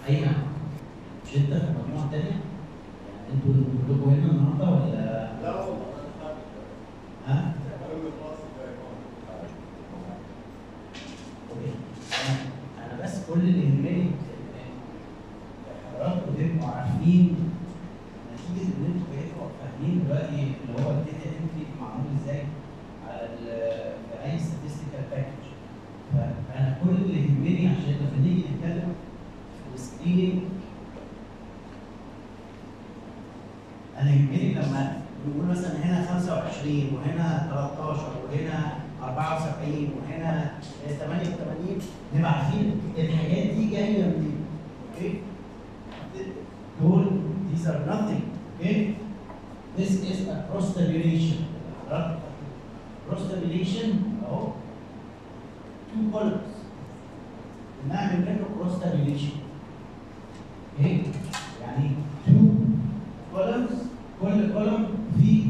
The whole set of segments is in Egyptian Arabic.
اي نعم مش انت في المجموعه الثانيه؟ يعني انتوا كلكم هنا النهارده ولا لا والله ها؟ كل خلاص اوكي انا انا بس كل اللي يهمني إن حضراتكم تبقوا عارفين نتيجه ان انتوا بقيتوا فاهمين دلوقتي اللي هو الداتا انتري معمول ازاي على ال- في اي statistical باكج فانا كل اللي يهمني عشان لما نيجي نتكلم في السكريننج انا يهمني لما نقول مثلا هنا 25 وهنا 13 وهنا 74 وهنا 88 نبقى عارفين الحاجات دي جايه منين اوكي دول these are nothing okay this is a cross tabulation cross tabulation اهو two columns بنعمل منه cross tabulation اوكي يعني two columns كل column فيه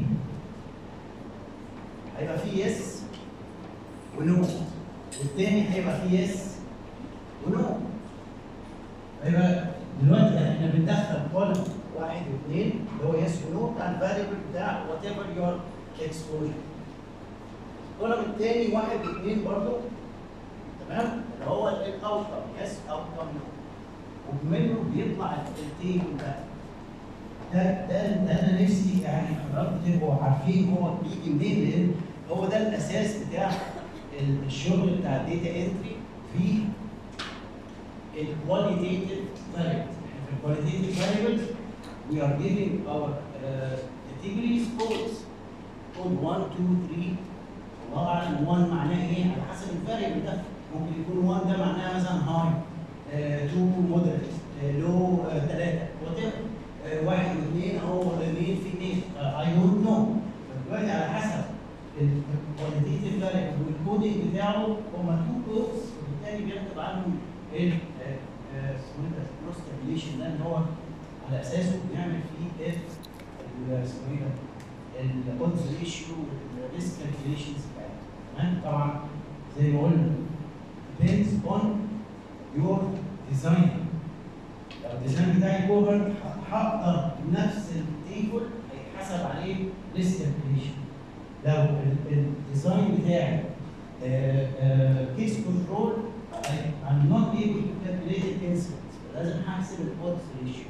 هيبقى فيه يس ونو والتاني هيبقى فيه يس ونو هيبقى دلوقتي احنا بندخل كولم واحد واثنين اللي هو يس ونو بتاع الفاريبل بتاع وات ايفر يور اكسبوجر الكولم التاني واحد واثنين برضه تمام اللي هو الاوتكم يس اوتكم نو ومنه بيطلع التيبل ده ده ده ده انا نفسي يعني حضراتكم تبقوا عارفين هو بيجي منين لان هو ده الاساس بتاع ال- الشغل بتاع الداتا انتري في الكواليتيف فاريبل في الكواليتيف فاريبل we are giving our uh, categories codes code 1 2 3 الله اعلم 1 معناه ايه على حسب الفاريبل ده ممكن يكون 1 ده معناه مثلا هاي 2 مودريت لو 3 وات ايفر واحد واثنين اهو مين في اثنين اي دونت نو دلوقتي على حسب الكواليتيف فاريبل والكودنج بتاعه هم تو كودز وبالتالي بينتج عنهم ال اسمه ايه ده كروس tabulation ده اللي هو على اساسه بنعمل فيه ال ال- اسمه ايه ده الاودز ريشيو والريسك كالكوليشنز بتاعتنا تمام طبعا زي ما قلنا depends on your design لو الديزاين بتاعي كوفر هقدر نفس التيبل هيتحسب عليه ريسك كالكوليشن لو ال- الديزاين بتاعي كيس كنترول I'm not able to calculate the incidence فلازم هحسب الاودز ريشيو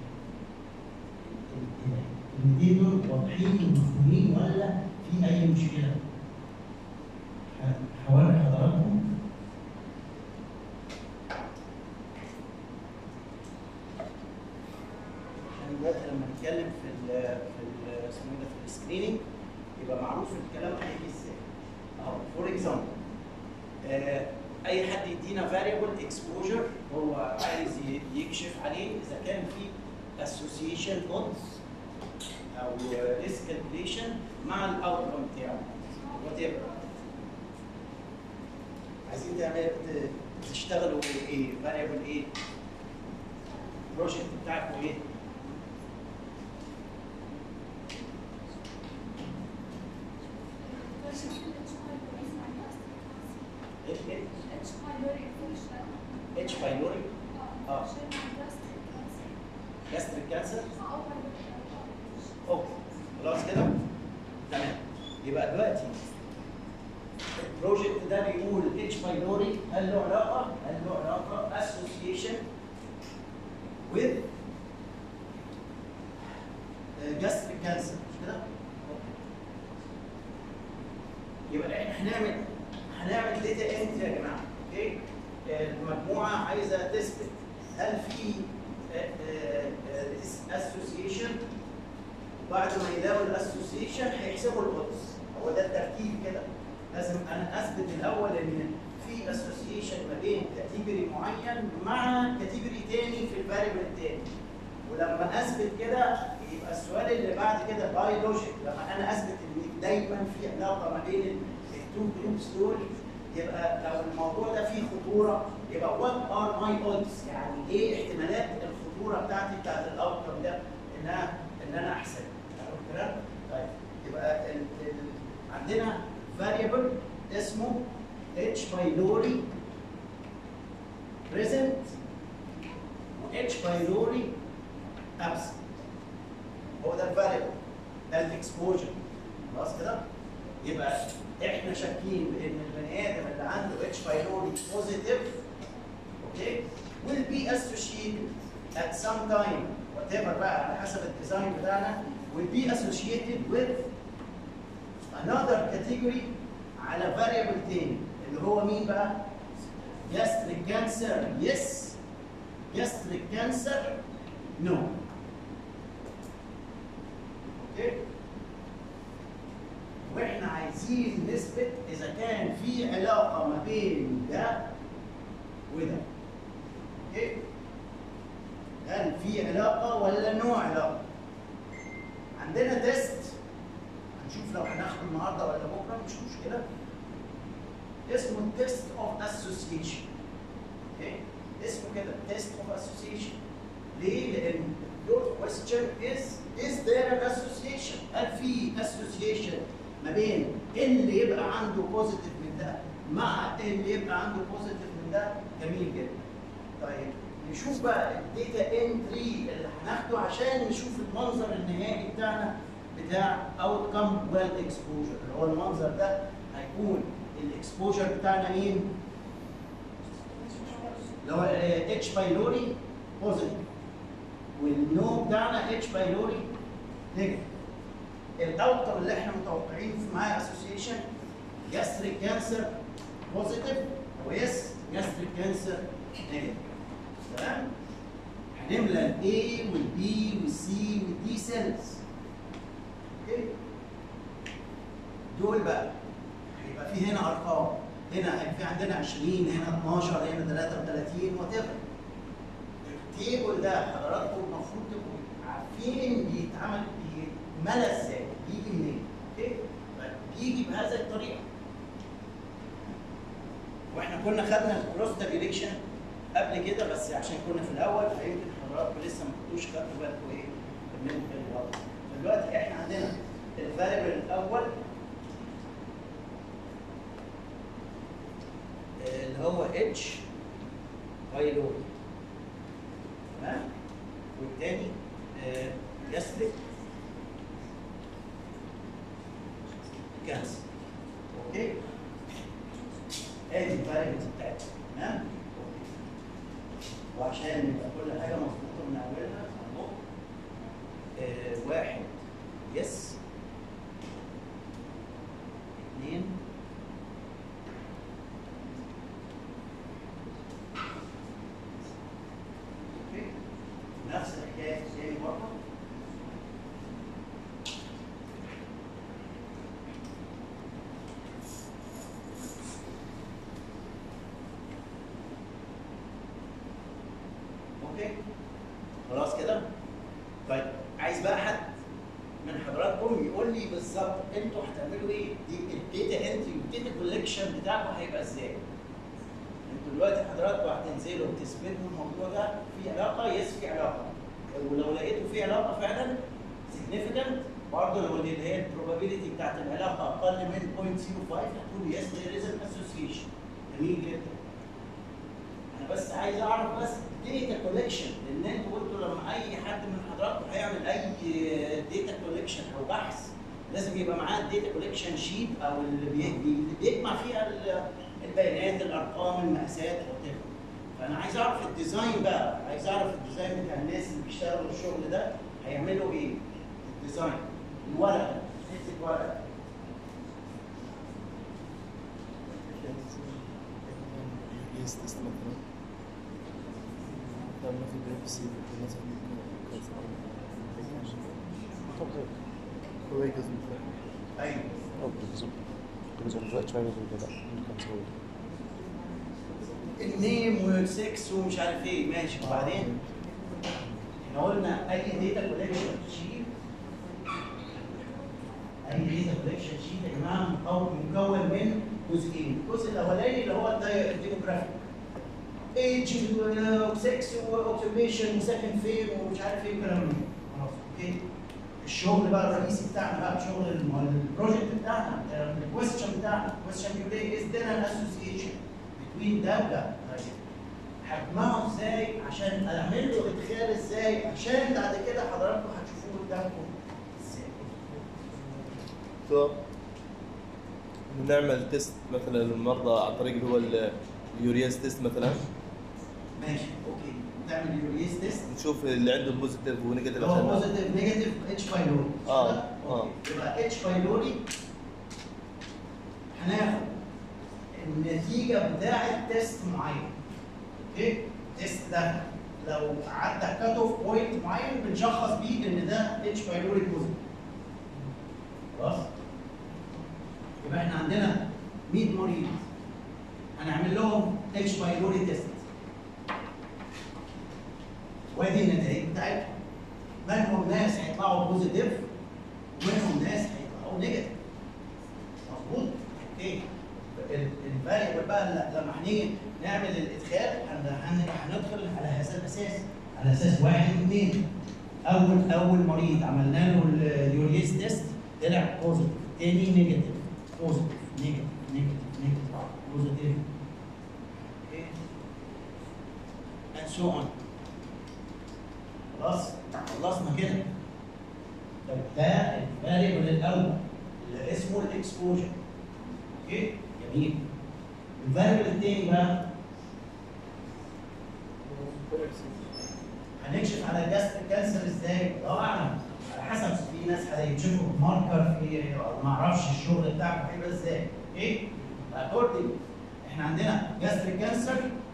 الاثنين دول واضحين ومفهومين ولا في اي مشكله؟ ه- هوري حضراتكم عشان دلوقتي لما نتكلم في ال في ال اسمه ايه ده في السكريننج يبقى معروف الكلام هيجي ازاي. اهو فور اكزامبل اي حد يدينا فاريبل اكسبوجر هو عايز ي- يكشف عليه اذا كان في اسوسيشن اودز او ريسك كالكوليشن مع الاوتكم بتاعه وات ايفر عايزين تعمل ت- تشتغلوا ايه فاريبل ايه البروجكت بتاعكم ايه ايه ايه اتش بايلوري اه جاستريك كانسر اوكي خلاص كده تمام يبقى دلوقتي البروجكت ده بيقول اتش بايلوري هل له علاقه هل له علاقه اسوسيشن with جاستريك كانسر مش كده؟ أوكي. يبقى احنا هنعمل هنعمل داتا انتري يا جماعه اوكي المجموعه عايزه تثبت هل في اسوسيشن بعد ما يلاقوا الاسوسيشن هيحسبوا الاودز هو ده الترتيب كده لازم انا اثبت الاول ان في اسوسيشن ما بين كاتيجوري معين مع كاتيجوري تاني في الفاريبل التاني ولما اثبت كده يبقى السؤال اللي بعد كده باي لوجيك لما انا اثبت ان دايما في علاقه ما بين التو جروبس دول يبقى لو الموضوع ده فيه خطوره يبقى وات ار ماي اودز يعني ايه احتمالات الخطوره بتاعتي بتاعت الاوتكم ده ان انا ان انا احسب عارف الكلام؟ طيب يبقى ال ال عندنا فاريبل اسمه اتش بايلوري بريزنت وال اتش بايلوري ابسنت هو ده الفاريبل ده الاكسبوجر خلاص كده يبقى احنا شاكين بان البني ادم اللي عنده اتش بايلوري بوزيتيف اوكي will be associated at some time whatever بقى على حسب الديزاين بتاعنا will be associated with another category على variable تاني اللي هو مين بقى؟ gastric cancer yes gastric cancer no اوكي واحنا عايزين نثبت اذا كان في علاقه ما بين ده وده اوكي هل في علاقه ولا نوع علاقه عندنا تيست هنشوف لو هناخده النهارده ولا بكره مش مشكله اسمه تيست اوف اسوسيشن اوكي اسمه كده تيست اوف اسوسيشن ليه؟ لان your question is is there an association؟ هل في association ما بين اللي يبقى عنده بوزيتيف من ده مع اللي يبقى عنده بوزيتيف من ده جميل جدا. طيب نشوف بقى الداتا انتري اللي هناخده عشان نشوف المنظر النهائي بتاعنا بتاع اوت كم ويل اكسبوجر اللي هو المنظر ده هيكون الاكسبوجر بتاعنا مين؟ اللي هو اتش بايلوري بوزيتيف والنو بتاعنا اتش بايلوري نيجاتيف الاوتر اللي احنا متوقعين في معاه اسوسيشن جاستريك كانسر بوزيتيف او يس جاستريك كانسر نيجاتيف تمام هنملى الاي والبي والسي والدي سيلز اوكي دول بقى هيبقى في هنا ارقام هنا هيبقى في عندنا 20 هنا 12 هنا 33 وات ايفر التيبل ده حضراتكم المفروض تبقوا عارفين بيتعمل بيتملى ازاي بيجي منين اوكي بيجي بهذه الطريقه واحنا كنا خدنا الكروس تابيليشن قبل كده بس عشان كنا في الاول فيمكن حضراتكم لسه ما كنتوش خدتوا بالكم ايه من الوضع دلوقتي احنا عندنا الفاريبل الاول اللي هو اتش بايلوري تمام والتاني جاستريك كانسر اوكي ادي الفاريبلز بتاعتنا تمام وعشان يبقى كل حاجه مظبوطه من اولها اهو آه، واحد يس اثنين اوكي نفس الحكايه تاني برضه اوكي خلاص كده طيب عايز بقى حد من حضراتكم يقول لي بالظبط انتوا هتعملوا ايه؟ دي الداتا انتري والداتا كولكشن بتاعكم هيبقى ازاي؟ انتوا دلوقتي حضراتكم هتنزلوا تثبتوا الموضوع ده في علاقه يس في علاقه ولو لقيتوا في علاقه فعلا significant برضه لو اللي هي البروبابيلتي بتاعت العلاقه اقل من 0.05 هتقولوا يس there is an association جميل جدا انا بس عايز اعرف بس داتا كولكشن لان انتوا قلتوا لما اي حد من حضراتكم هيعمل اي داتا كولكشن او بحث لازم يبقى معاه الداتا كولكشن شيت او اللي بي- بي- اللي بيجمع فيها ال- البيانات الارقام المقاسات وات فانا عايز اعرف الديزاين بقى عايز اعرف الديزاين بتاع الناس اللي بيشتغلوا الشغل ده هيعملوا ايه؟ الديزاين الورقه حته ورقه يس تسلم مثلا لما في بي اف سي مثلا طب هيك هو هيك لازم ايوه او بالظبط بالظبط دلوقتي شويه ولا لا ممكن نسوي النيم والسكس ومش عارف ايه ماشي وبعدين احنا قلنا اي داتا كولكشن شيت اي داتا كولكشن شيت يا جماعه مكون مكون من جزئين الجزء الاولاني اللي هو الدي- الديموغرافيك ايج وسكس واوكيوبيشن وساكن فين ومش عارف ايه الكلام ده خلاص اوكي الشغل بقى الرئيسي بتاعنا بقى شغل الم- البروجكت بتاعنا الكويستشن بتاعنا الكويستشن بيقول ايه از there an association بين ده وده طيب هجمعه ازاي عشان اعمل له ادخال ازاي عشان بعد كده حضراتكم هتشوفوه قدامكم ازاي دكتور نعمل تيست مثلا للمرضى عن طريق اللي هو ال- اليورياز تيست مثلا ماشي اوكي تعمل يوريز تيست نشوف اللي عنده بوزيتيف ونيجاتيف اللي هو عشان بوزيتيف نيجاتيف اتش بايلوري آه، آه. يبقى اتش بايلوري هناخد النتيجه بتاعه تيست معين اوكي التيست ده لو عدى كات اوف بوينت معين بنشخص بيه ان ده اتش بايلوري بوزيتيف خلاص يبقى احنا عندنا 100 مريض هنعمل لهم اتش بايلوري تيست وادي النتائج بتاعتهم منهم ناس هيطلعوا بوزيتيف ومنهم ناس هيطلعوا نيجاتيف مظبوط اوكي الفاريبل بقى ل- لما هنيجي نعمل الادخال هن- هن- هندخل على هذا الاساس على اساس واحد واثنين اول اول مريض عملنا له اليوريز تيست طلع بوزيتيف تاني نيجاتيف بوزيتيف نيجاتيف نيجاتيف نيجاتيف بوزيتيف اوكي and so on خلاص خلصنا كده طب ده الفاريبل الاول اللي اسمه الاكسبوجر اوكي جميل الفاريبل الثاني بقى هنكشف على الجاستريك كانسر ازاي؟ الله اعلم على حسب في ناس هيكشفوا ماركر في ما اعرفش الشغل بتاعكم هيبقى ازاي اوكي؟ اكوردنج احنا عندنا جاستريك كانسر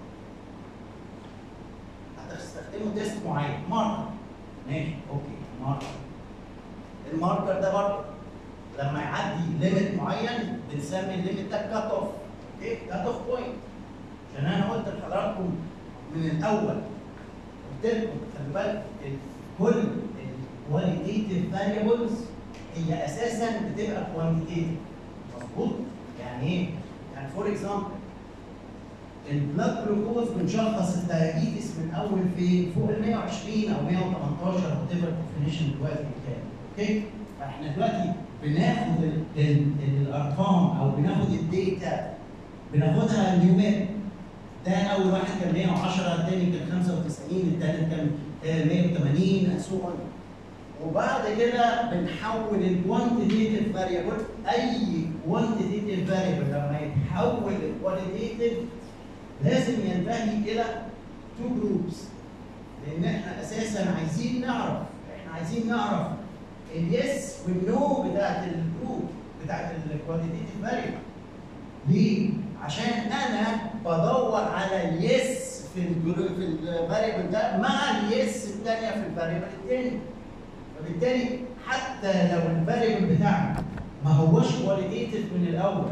هتستخدموا تيست معين ماركر ماشي اوكي ماركر الماركر ده برضه لما يعدي ليميت معين بنسمي الليميت ده كات اوف اوكي كات اوف بوينت عشان انا قلت لحضراتكم من الاول قلت لكم خلي بالك ال- كل الكواليتيف فاريبلز هي اساسا بتبقى كوانتيتيف مظبوط يعني ايه؟ يعني فور اكزامبل البلاد جلوكوز بنشخص الدايابيتس من اول في فوق ال 120 او 118 وات ايفر ديفينيشن دلوقتي بتاعي اوكي فاحنا دلوقتي بناخد ال ال الارقام او بناخد الداتا بناخدها نيوميريك ده اول واحد كان 110 الثاني كان 95 الثالث كان آه، 180 سو اون وبعد كده بنحول الكوانتيتيف فاريبل اي كوانتيتيف فاريبل لما يتحول لكواليتيف لازم ينتهي الى تو جروبس لان احنا اساسا عايزين نعرف احنا عايزين نعرف اليس والنو بتاعت الجروب بتاعت الكواليتيف فاريبل ليه؟ عشان انا بدور على اليس في الجروب في الفاريبل ده مع اليس الثانيه في الفاريبل الثاني فبالتالي حتى لو الفاريبل بتاعنا ما هوش كواليتيف من الاول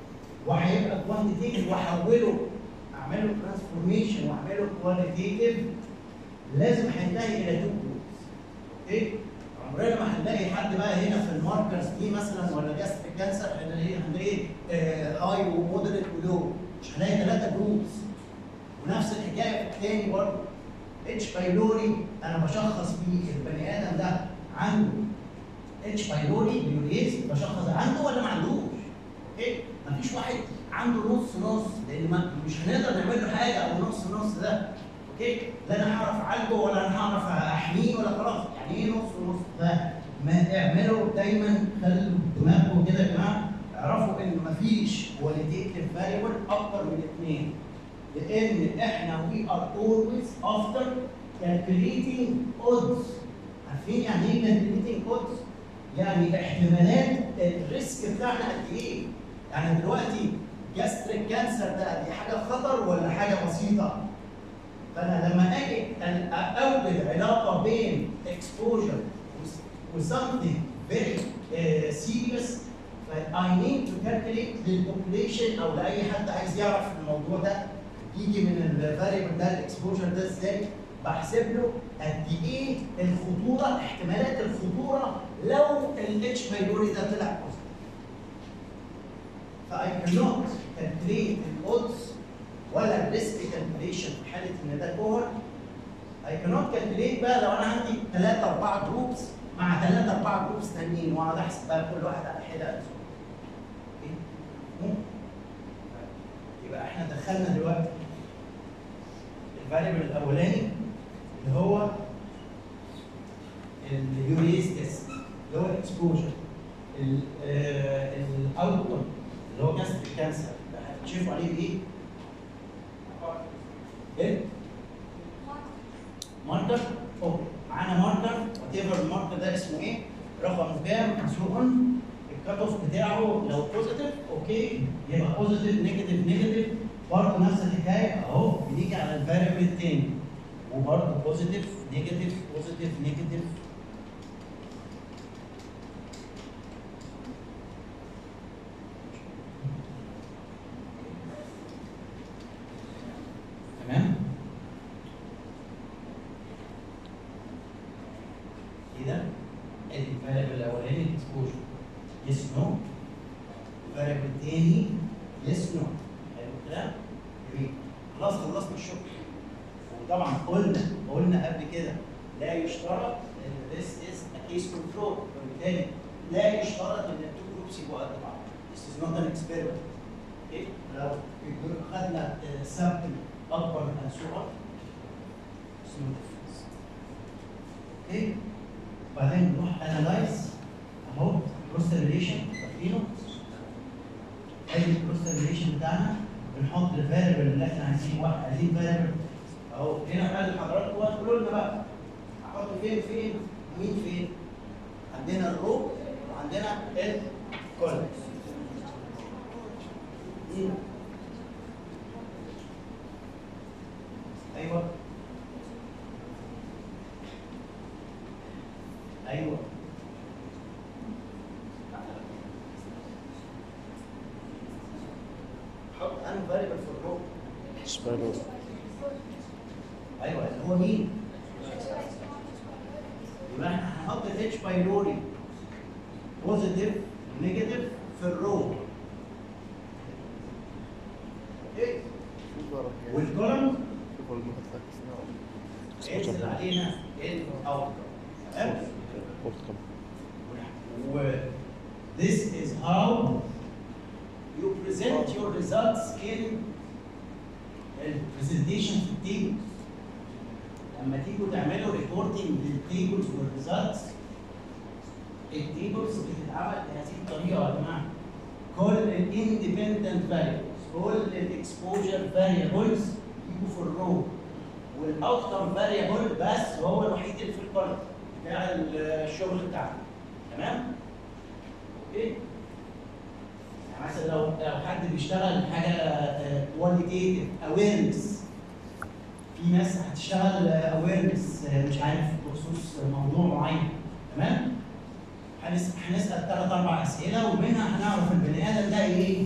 وهيبقى كوانتيتيف واحوله اعمله ترانسفورميشن واعمله كواليتيف لازم هينتهي الى تو جروبس اوكي عمرنا ما هنلاقي حد بقى هنا في الماركرز دي مثلا ولا جاستريك كانسر هنلاقي هنلاقي هاي ومودريت ولو مش هنلاقي ثلاثه جروبس ونفس الحكايه في الثاني برضه اتش بايلوري انا بشخص بيه البني ادم ده عنده اتش بايلوري بيوريز بشخص عنده ولا ما عندوش اوكي مفيش واحد عنده نص نص لان ما مش هنقدر نعمل له حاجه او نص نص ده اوكي لا انا هعرف اعالجه ولا انا هعرف احميه ولا خلاص يعني ايه نص نص ده ما اعملوا دايما خلوا دماغكم كده يا جماعه اعرفوا ان مفيش كواليتيف فاريبل اكتر من اثنين لان احنا we are always after calculating odds عارفين يعني ايه calculating odds؟ يعني احتمالات الريسك بتاعنا قد ايه؟ يعني دلوقتي جاستريك كانسر ده دي حاجه خطر ولا حاجه بسيطه؟ فانا لما اجي أن اوجد علاقه بين exposure و something very uh, serious I need to calculate للبوبوليشن او لاي حد عايز يعرف الموضوع ده يجي من الفاريبل ده الاكسبوجر ده ازاي بحسب له قد ايه الخطوره احتمالات الخطوره لو الاتش بايلوري ده طلع بوزيتيف فاي cannot calculate الاودز ولا الريسك كالكوليشن في حاله ان ده كوهر اي cannot calculate بقى لو انا عندي ثلاثة أربعة جروبس مع ثلاثة أربعة جروبس تانيين وأقعد أحسب بقى كل واحد على حدة أوكي؟ ممكن. يبقى احنا دخلنا دلوقتي الفاريبل الاولاني اللي هو اليوريز تيست اللي هو الاكسبوجر الاوتكم اللي هو كانسر الكانسر هتكشفوا عليه بايه؟ ايه؟ ماركر اوكي معانا ماركر وات ايفر الماركر ده اسمه ايه؟ رقم كام؟ سو اون الكات اوف بتاعه لو بوزيتيف اوكي يبقى بوزيتيف نيجاتيف نيجاتيف برضه نفس الحكايه اهو بنيجي على الفاريبل التاني وبرضه بوزيتيف نيجاتيف بوزيتيف نيجاتيف تمام كده ادي الفاريبل الاولاني الاكسبوجر يس نو الفاريبل الثاني يس نو حلو الكلام جميل خلاص خلصنا الشغل وطبعا قلنا قلنا قبل كده لا يشترط ان this is a case control وبالتالي لا يشترط ان التو جروبس يبقوا قد بعض this is not an experiment اوكي لو خدنا سامبل اكبر من الصوره اسمه difference اوكي بعدين نروح انالايز اهو كروس ريليشن فاكرينه ادي الكروس ريليشن بتاعنا بنحط الفاريبل اللي احنا عايزين واحد عايزين فاريبل اهو هنا بقى لحضراتكم بقى تقولوا لنا بقى احط فين فين مين فين عندنا الرو وعندنا الكولم ايوه ايوه حط انه فاريبل في الرو سبايرو ايوه اللي هو مين؟ يبقى احنا هنحط الاتش بايلوري بوزيتيف نيجاتيف في الرو ايه والكولم ينزل علينا الاوتكم تمام؟ و this is how you present your results in البرزنتيشن في التيبل لما تيجوا تعملوا ريبورتنج للتيبلز والريزلتس التيبلز بتتعمل بهذه الطريقه يا جماعه كل الاندبندنت فاريبلز كل الاكسبوجر فاريبلز يجوا في الرو والاوتكم فاريبل بس هو الوحيد اللي في الكولم بتاع الشغل بتاعنا تمام؟ اوكي؟ يعني مثلا لو لو حد بيشتغل حاجه كواليتيف اويرنس في ناس هتشتغل اويرنس مش عارف بخصوص موضوع معين تمام؟ هنس- هنسال ثلاث اربع اسئله ومنها هنعرف البني ادم ده ايه؟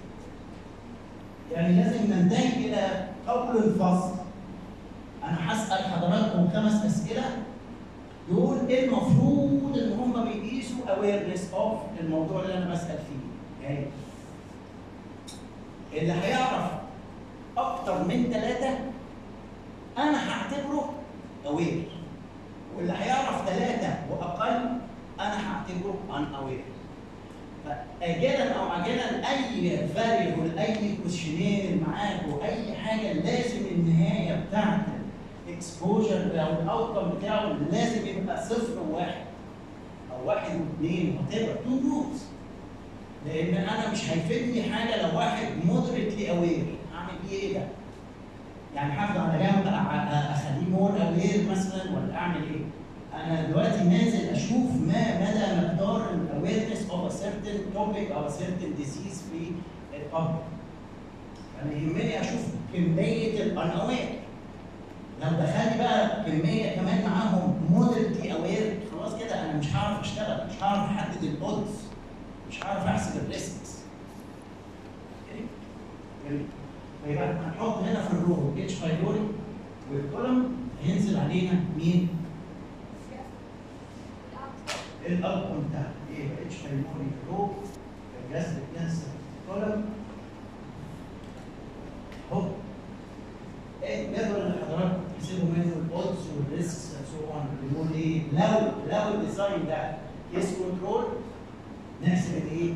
يعني لازم ننتهي الى قبل الفصل انا هسال حضراتكم خمس اسئله دول المفروض ان هم بيقيسوا اويرنس اوف الموضوع اللي انا بسال فيه يعني اللي هيعرف اكتر من ثلاثه انا هعتبره اوير واللي هيعرف ثلاثه واقل انا هعتبره ان اوير فاجلا او عاجلا اي فاريبل اي كويشنير معاكوا اي حاجه لازم النهايه بتاعت الاكسبوجر او الاوتكم بتاعه لازم يبقى صفر وواحد او واحد واثنين وات ايفر تو جروبس لان انا مش هيفيدني حاجه لو واحد مودريتلي اوير اعمل بيه ايه ده؟ يعني هاخده على جنب أع- اخليه مور اوير مثلا ولا اعمل ايه؟ انا دلوقتي نازل اشوف ما مدى مقدار الاويرنس اوف ا سيرتن توبيك او سيرتن ديزيز في الببليك. انا يهمني اشوف كميه الانوير لو دخل بقى كميه كمان معاهم مودريتلي اوير خلاص كده انا مش هعرف اشتغل مش هعرف احدد الاودز مش هعرف احسب الريسكس اوكي جميل فيبقى هنحط هنا في الرو اتش بايلوري والكولم هينزل علينا مين؟ الاوتكم بتاعنا ايه يبقى اتش بايلوري رو جذر كانسر كولم اهو ايه الجدول اللي حضراتكم بتحسبوا منه الاودز والريسكس اند سو اون بنقول ايه لو لو الديزاين ده كيس كنترول نحسب الايه؟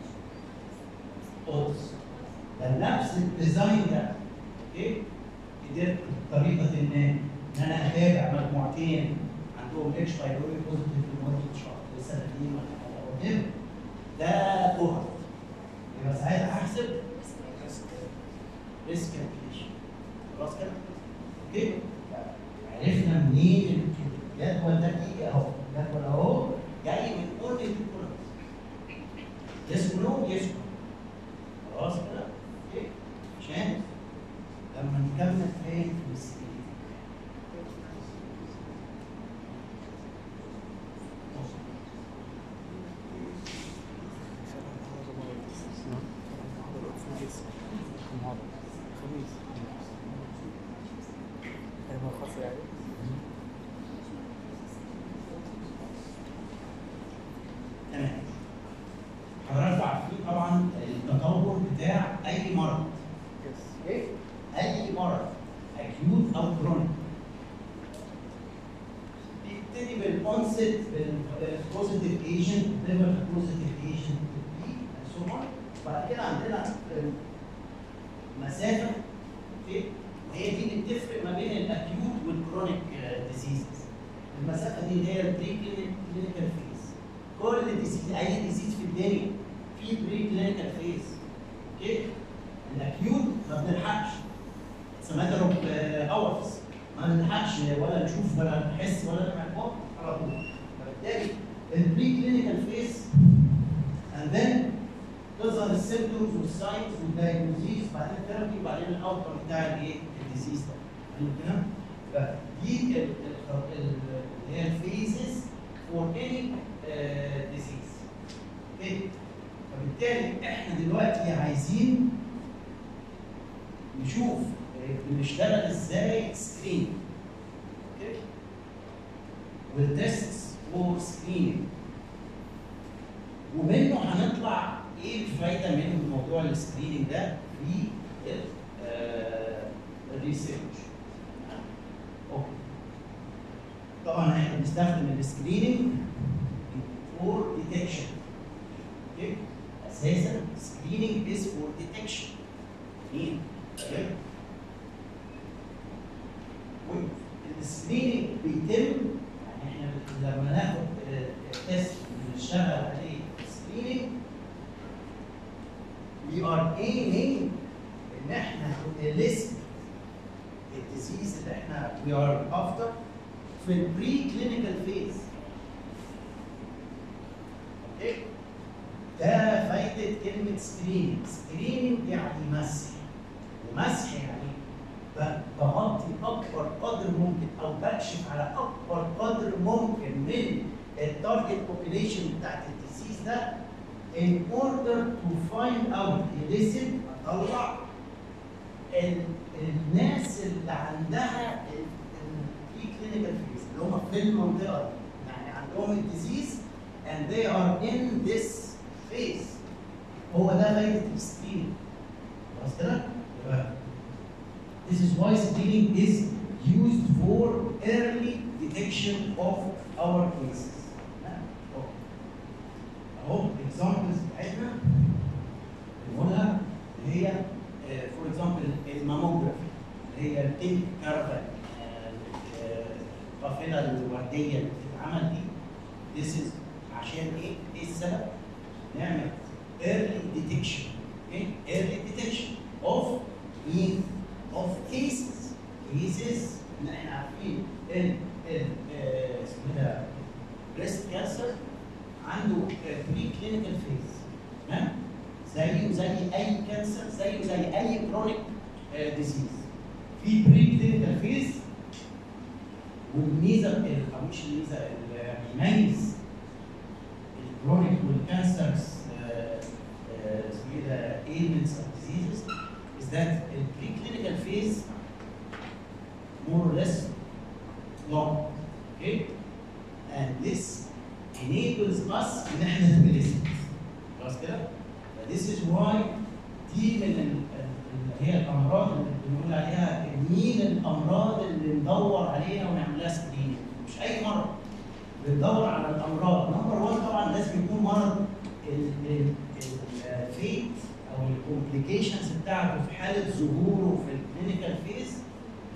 اودز ده نفس الديزاين ده اوكي قدرت بطريقه ما ان انا اتابع مجموعتين عندهم اتش بايلوري بوزيتيف لمده شهر لسنتين ولا حاجه whatever، ده كوهرت يبقى ساعتها هحسب ريسك كالكوليشن خلاص كده؟ اوكي؟ عرفنا منين الجدول ده ايه اهو الجدول اهو جاي من اونلي تو كولمز يس نو يس خلاص كده؟ اوكي؟ عشان لما نكمل فين في السكيل تمام هنرفع فيه طبعا التطور بتاع اي مرض اوكي اي مرض اكيوت او كرونيك بيبتدي بالكونسبت بالبوزيتيف ايجنت ليفر بوزيتيف ايجنت بي سو بعد كده عندنا مسافه اوكي وهي دي اللي بتفرق ما بين الاكيوت والكرونيك ديزيزز المسافه دي اللي هي البري كلينيكال فيز كل ديزيز اي ديزيز في الدنيا في بري كلينيكال فيز اوكي الاكيوت ما بنلحقش اتس ماتر اوف اورز ما بنلحقش ولا نشوف ولا نحس ولا نعمل على طول فبالتالي البري كلينيكال فيز and then تظهر السيمبتومز والساينز والدايجنوزيز بعدين الثيرابي وبعدين الاوتكم بتاع الايه الديزيز ده حلو كده؟ فدي ال- ال- ال- اللي هي الفيزز فور اني ديزيز اوكي فبالتالي احنا دلوقتي عايزين نشوف آه، بنشتغل ازاي سكرين اوكي والتست فور سكريننج ومنه هنطلع ايه الفايده من موضوع السكريننج ده في ال- آه، الريسيرش اوكي طبعا احنا بنستخدم السكريننج فور ديتكشن اوكي اساسا سكريننج از فور ديتكشن مين تمام والسكريننج بيتم يعني احنا لما ناخد تيست بنشتغل عليه سكريننج we are aiming ان احنا نلست الديزيز اللي احنا we are after في البري كلينيكال فيز اوكي ده فايده كلمه سكريننج سكريننج يعني مسح ومسح يعني ب- بغطي اكبر قدر ممكن او بكشف على اكبر قدر ممكن من التارجت بوبيليشن بتاعت الديزيز ده in order to find out elicit اطلع ال- الناس اللي عندها البري كلينيكال فيز اللي هم في المنطقه دي يعني عندهم الديزيز and they are in this phase هو ده فايده السكرين خلاص كده؟ يبقى This is why screening is used for early detection of our cases. اهو الاكزامبلز بتاعتنا بنقولها اللي هي فور اكزامبل الماموجرافي اللي هي البينك كارفان القافله الورديه اللي بتتعمل دي This is عشان ايه؟ ايه السبب؟ نعمل early detection okay? early detection of مين؟ of cases cases ان احنا عارفين ال ال آه، اسمه ده بريست كانسر عنده بري كلينيكال فيز تمام زيه زي اي كانسر زيه زي اي كرونيك ديزيز في بري كلينيكال فيز والميزه ال- او مش الميزه اللي بيميز الكرونيك والكانسرز اسمه ايه ده ailments or diseases is that the preclinical phase more or less long okay and this enables us ان احنا نبلست خلاص كده this is why دي من ال- ال- اللي هي الامراض اللي بنقول عليها مين الامراض اللي ندور عليها ونعمل لها سكريننج مش اي مرض بندور على الامراض نمبر 1 طبعا لازم يكون مرض الفيت او الكومبليكيشنز بتاعته في حاله ظهوره في الكلينيكال فيز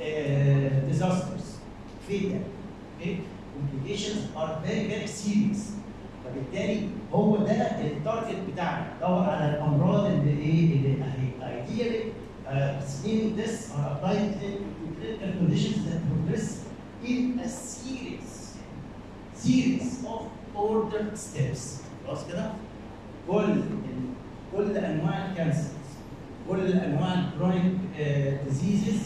fatal. Okay? Complications are very very serious. فبالتالي هو ده التارجت بتاعنا دور على الامراض اللي ايه اللي اهي ideally uh, screening tests are applied to clinical conditions that progress in a series series of ordered steps خلاص كده كل ال- كل انواع الكانسر كل انواع الكرونيك ديزيزز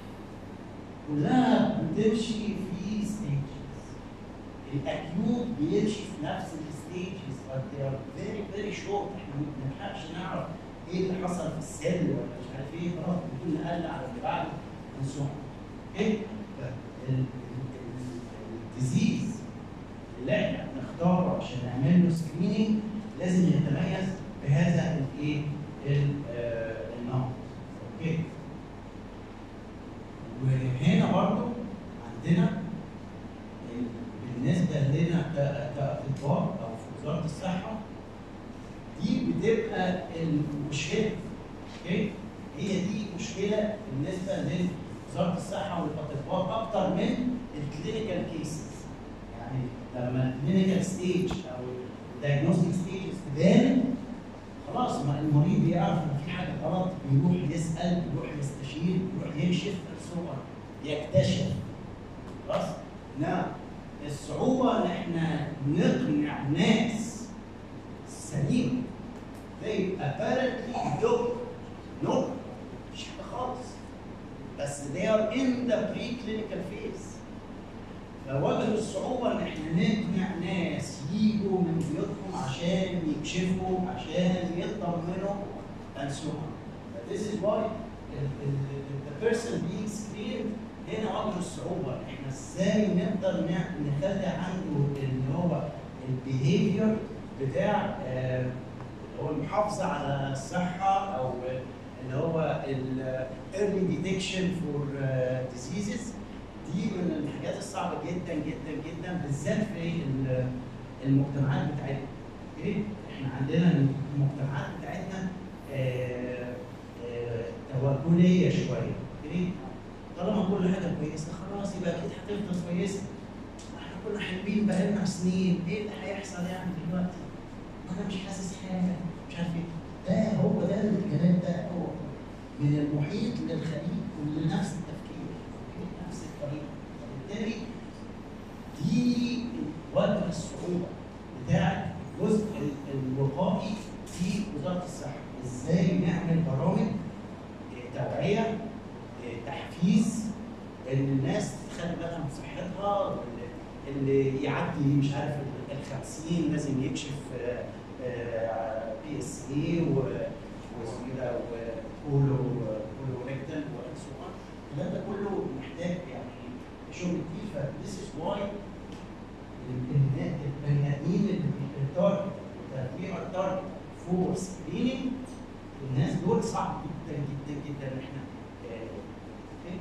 كلها بتمشي في ستيجز الاكيوت بيمشي في نفس الستيجز but they are very very short احنا ما بنلحقش نعرف ايه اللي حصل في السيل ولا مش عارف ايه خلاص بنكون نقل على اللي بعده ونسوق اوكي الديزيز اللي احنا بنختاره عشان نعمل له سكريننج لازم يتميز بهذا الايه ال- آه، النمط اوكي وهنا برضو عندنا ال- بالنسبه لنا ك- كاطباء او في وزاره الصحه دي بتبقى المشكله اوكي هي دي مشكله بالنسبه لوزاره الصحه والاطباء اكتر من الكلينيكال كيسز يعني لما الكلينيكال ستيج او الدايجنوستيك ستيجز تبان خلاص ما المريض يعرف ان في حاجه غلط بيروح يسال يروح يستشير يروح يكشف الصور يكتشف خلاص نعم الصعوبه ان احنا نقنع ناس سليم they apparently look normal مش حاجه خالص بس they are in the preclinical phase فواجهوا الصعوبة إن إحنا نقنع ناس يجوا من بيوتهم عشان يكشفوا عشان يطمنوا and so on. But this is why the, the, the person being screened هنا واجهوا الصعوبة إحنا إزاي نقدر نع- نخلي عنده اللي هو البيهيفير بتاع آه، اللي هو المحافظة على الصحة أو اللي هو ال early detection for آه، diseases دي من الحاجات الصعبه جدا جدا جدا بالذات في ال- المجتمعات بتاعتنا. اوكي؟ احنا عندنا المجتمعات بتاعتنا آه، آه، توكليه شويه. اوكي؟ طالما كل حاجه كويسه خلاص يبقى اكيد هتفضل كويسه. احنا كنا حلوين بقالنا سنين، ايه اللي هيحصل يعني دلوقتي؟ انا مش حاسس حاجه، مش عارف ايه. ده هو ده الكلام ده هو من المحيط للخليج ولنفس التفكير أوكي؟ نفس الطريقه وبالتالي دي وجه الصعوبه بتاع الجزء ال- الوقائي في وزاره الصحه ازاي نعمل برامج آه، توعيه آه، تحفيز ان الناس تخلي بالها من صحتها واللي- اللي يعدي مش عارف ال 50 لازم يكشف بي اس اي واسمه ده وكولو كولو ريكتال وان سو اون الكلام ده كله محتاج يعني شغل كتير ف this is why ال- البني ادمين اللي التارجت we are target for screening الناس دول صعب جدا جدا جدا ان احنا آه، اوكي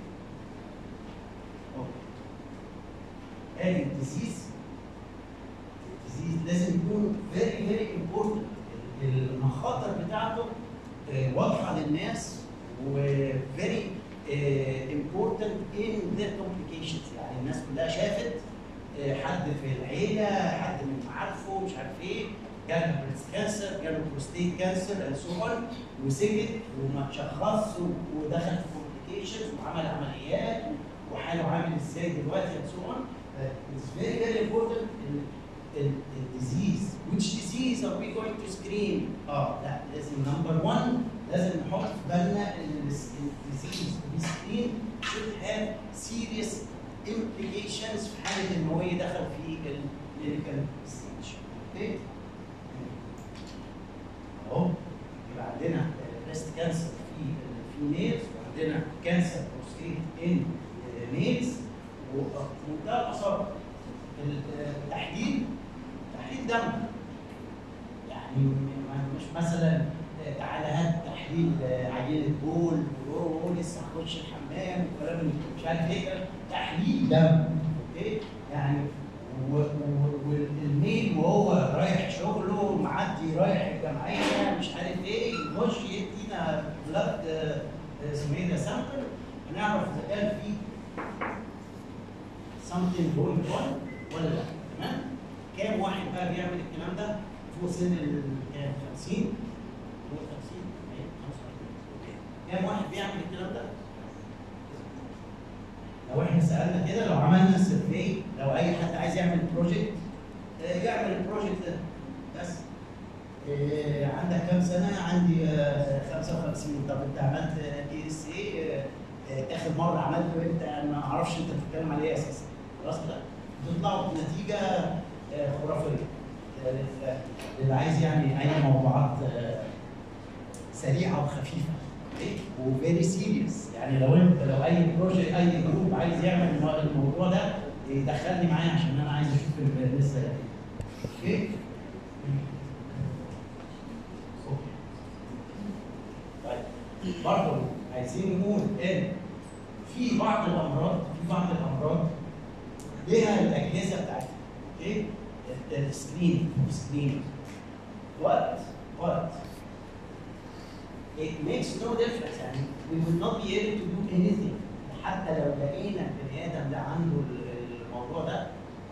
اوكي ادي الديزيز الديزيز لازم يكون very very important المخاطر بتاعته آه، واضحه للناس و very آه، important in their complications يعني الناس كلها شافت آه، حد في العيله حد من معارفه مش عارف ايه جاله بريست كانسر جاله بروستيت كانسر اند سو اون وسكت وما تشخص و- ودخل في كومبليكيشنز وعمل عمليات وحاله عامل ازاي دلوقتي اند سو اون اتس فيري فيري امبورتنت الديزيز which disease are we going to screen؟ اه لا لازم نمبر 1 لازم نحط في بالنا ان الديزيز we screen should have serious implications في حاله ان هو يدخل في الكلينيكال ستيج اوكي اهو يبقى عندنا بريست كانسر في الفيميلز وعندنا كانسر بروستيت ان ميلز ومنتهى البساطه التحليل تحليل دم يعني م- مش مثلا تعالى هات تحليل عينه بول وهو لسه هخش الحمام وكلام من- مش عارف ايه تحليل دم اوكي يعني و- و- والميل وهو رايح شغله معدي رايح الجمعيه مش عارف ايه يخش يدينا بلاد آه، اسمه ايه ده سامبل هنعرف اذا كان في something going on ولا لا تمام كام واحد بقى بيعمل الكلام ده فوق سن ال كام 50 فوق 50 أيوة، 45 أوكي. كام واحد بيعمل الكلام ده لو احنا سالنا كده لو عملنا سيرفي لو اي حد عايز يعمل بروجكت يعمل البروجكت ده بس آه، عندك كام سنه؟ عندي آه، 55 طب انت عملت اي اس اي اخر مره عملته انت ما اعرفش انت بتتكلم على ايه اساسا خلاص كده تطلعوا بنتيجه آه، خرافيه آه، لل- للي عايز يعني اي موضوعات آه، سريعه وخفيفه وفيري سيريس يعني لو انت لو اي بروجكت اي جروب عايز يعمل المو- الموضوع ده يدخلني معايا عشان انا عايز اشوف ال- لسه اوكي طيب برضه عايزين نقول ان في بعض الامراض في بعض الامراض ليها الاجهزه بتاعتها اوكي السكرين سكرين وات وات it makes no difference يعني we will not be able to do anything حتى لو لقينا البني ادم ده عنده ال- الموضوع ده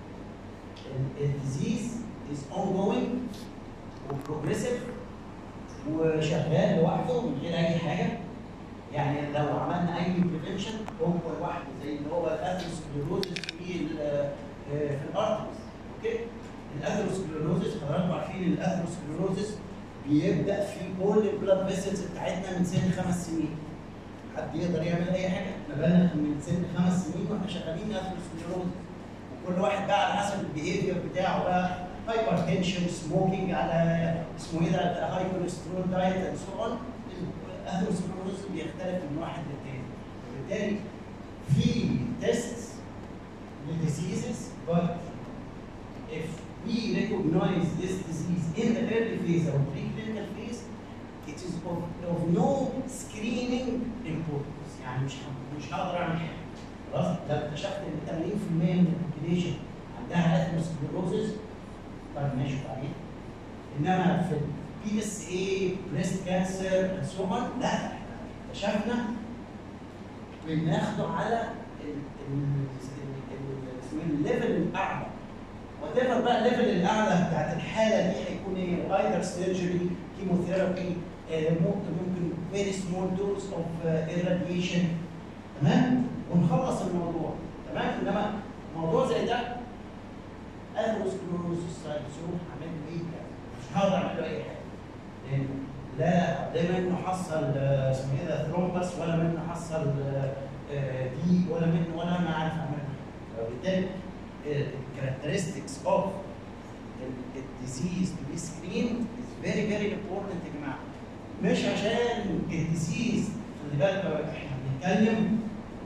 الديزيز is ongoing وبروجريسيف وشغال لوحده من غير اي حاجه يعني لو عملنا اي بريفنشن هو لوحده زي اللي هو الاثيروسكليروزس في ال- آه، في الارترز اوكي الاثيروسكليروزس حضراتكم عارفين الاثيروسكليروزس بيبدا في كل البلاد فيسلز بتاعتنا من سن خمس سنين حد يقدر يعمل اي حاجه احنا بقالنا من سن خمس سنين واحنا شغالين اثيروسكليروزس وكل واحد بقى على حسب البيهيفير بتاعه بقى هايبر تنشن سموكينج على اسمه ايه ده هاي كوليسترول دايت اند سو اون الاثيروسكليروزس بيختلف من واحد للتاني وبالتالي في تيست للديزيزز but if we recognize this disease in the early phase or preclinical phase it is of, of no screening importance يعني مش ه- مش هقدر اعمل حاجه خلاص لو اكتشفت ان 80% من البوبيليشن عندها اثيروسكليروزس طيب ماشي بعدين انما في البي اس اي بريست كانسر سو لا احنا اكتشفنا بناخده على ال- ال- ال- اسمه ايه الليفل الاعلى وات ايفر بقى الليفل الاعلى بتاعت الحاله دي هيكون ايه؟ ايذر سيرجري كيموثيرابي ممكن ممكن فيري سمول دوز اوف irradiation تمام؟ ونخلص الموضوع تمام؟ انما موضوع زي ده اثيروسكلوروسيس سايتوسوم هعمل له ايه؟ مش هقدر اعمل له اي حاجه لان لا لا منه حصل آه، اسمه ايه ده ثرومبس ولا منه حصل آه، آه، دي ولا منه ولا انا عارف اعمل له فبالتالي الكاركترستكس اوف الديزيز تو بي سكرين از فيري فيري امبورتنت يا جماعه مش عشان الديزيز خلي بالك احنا بنتكلم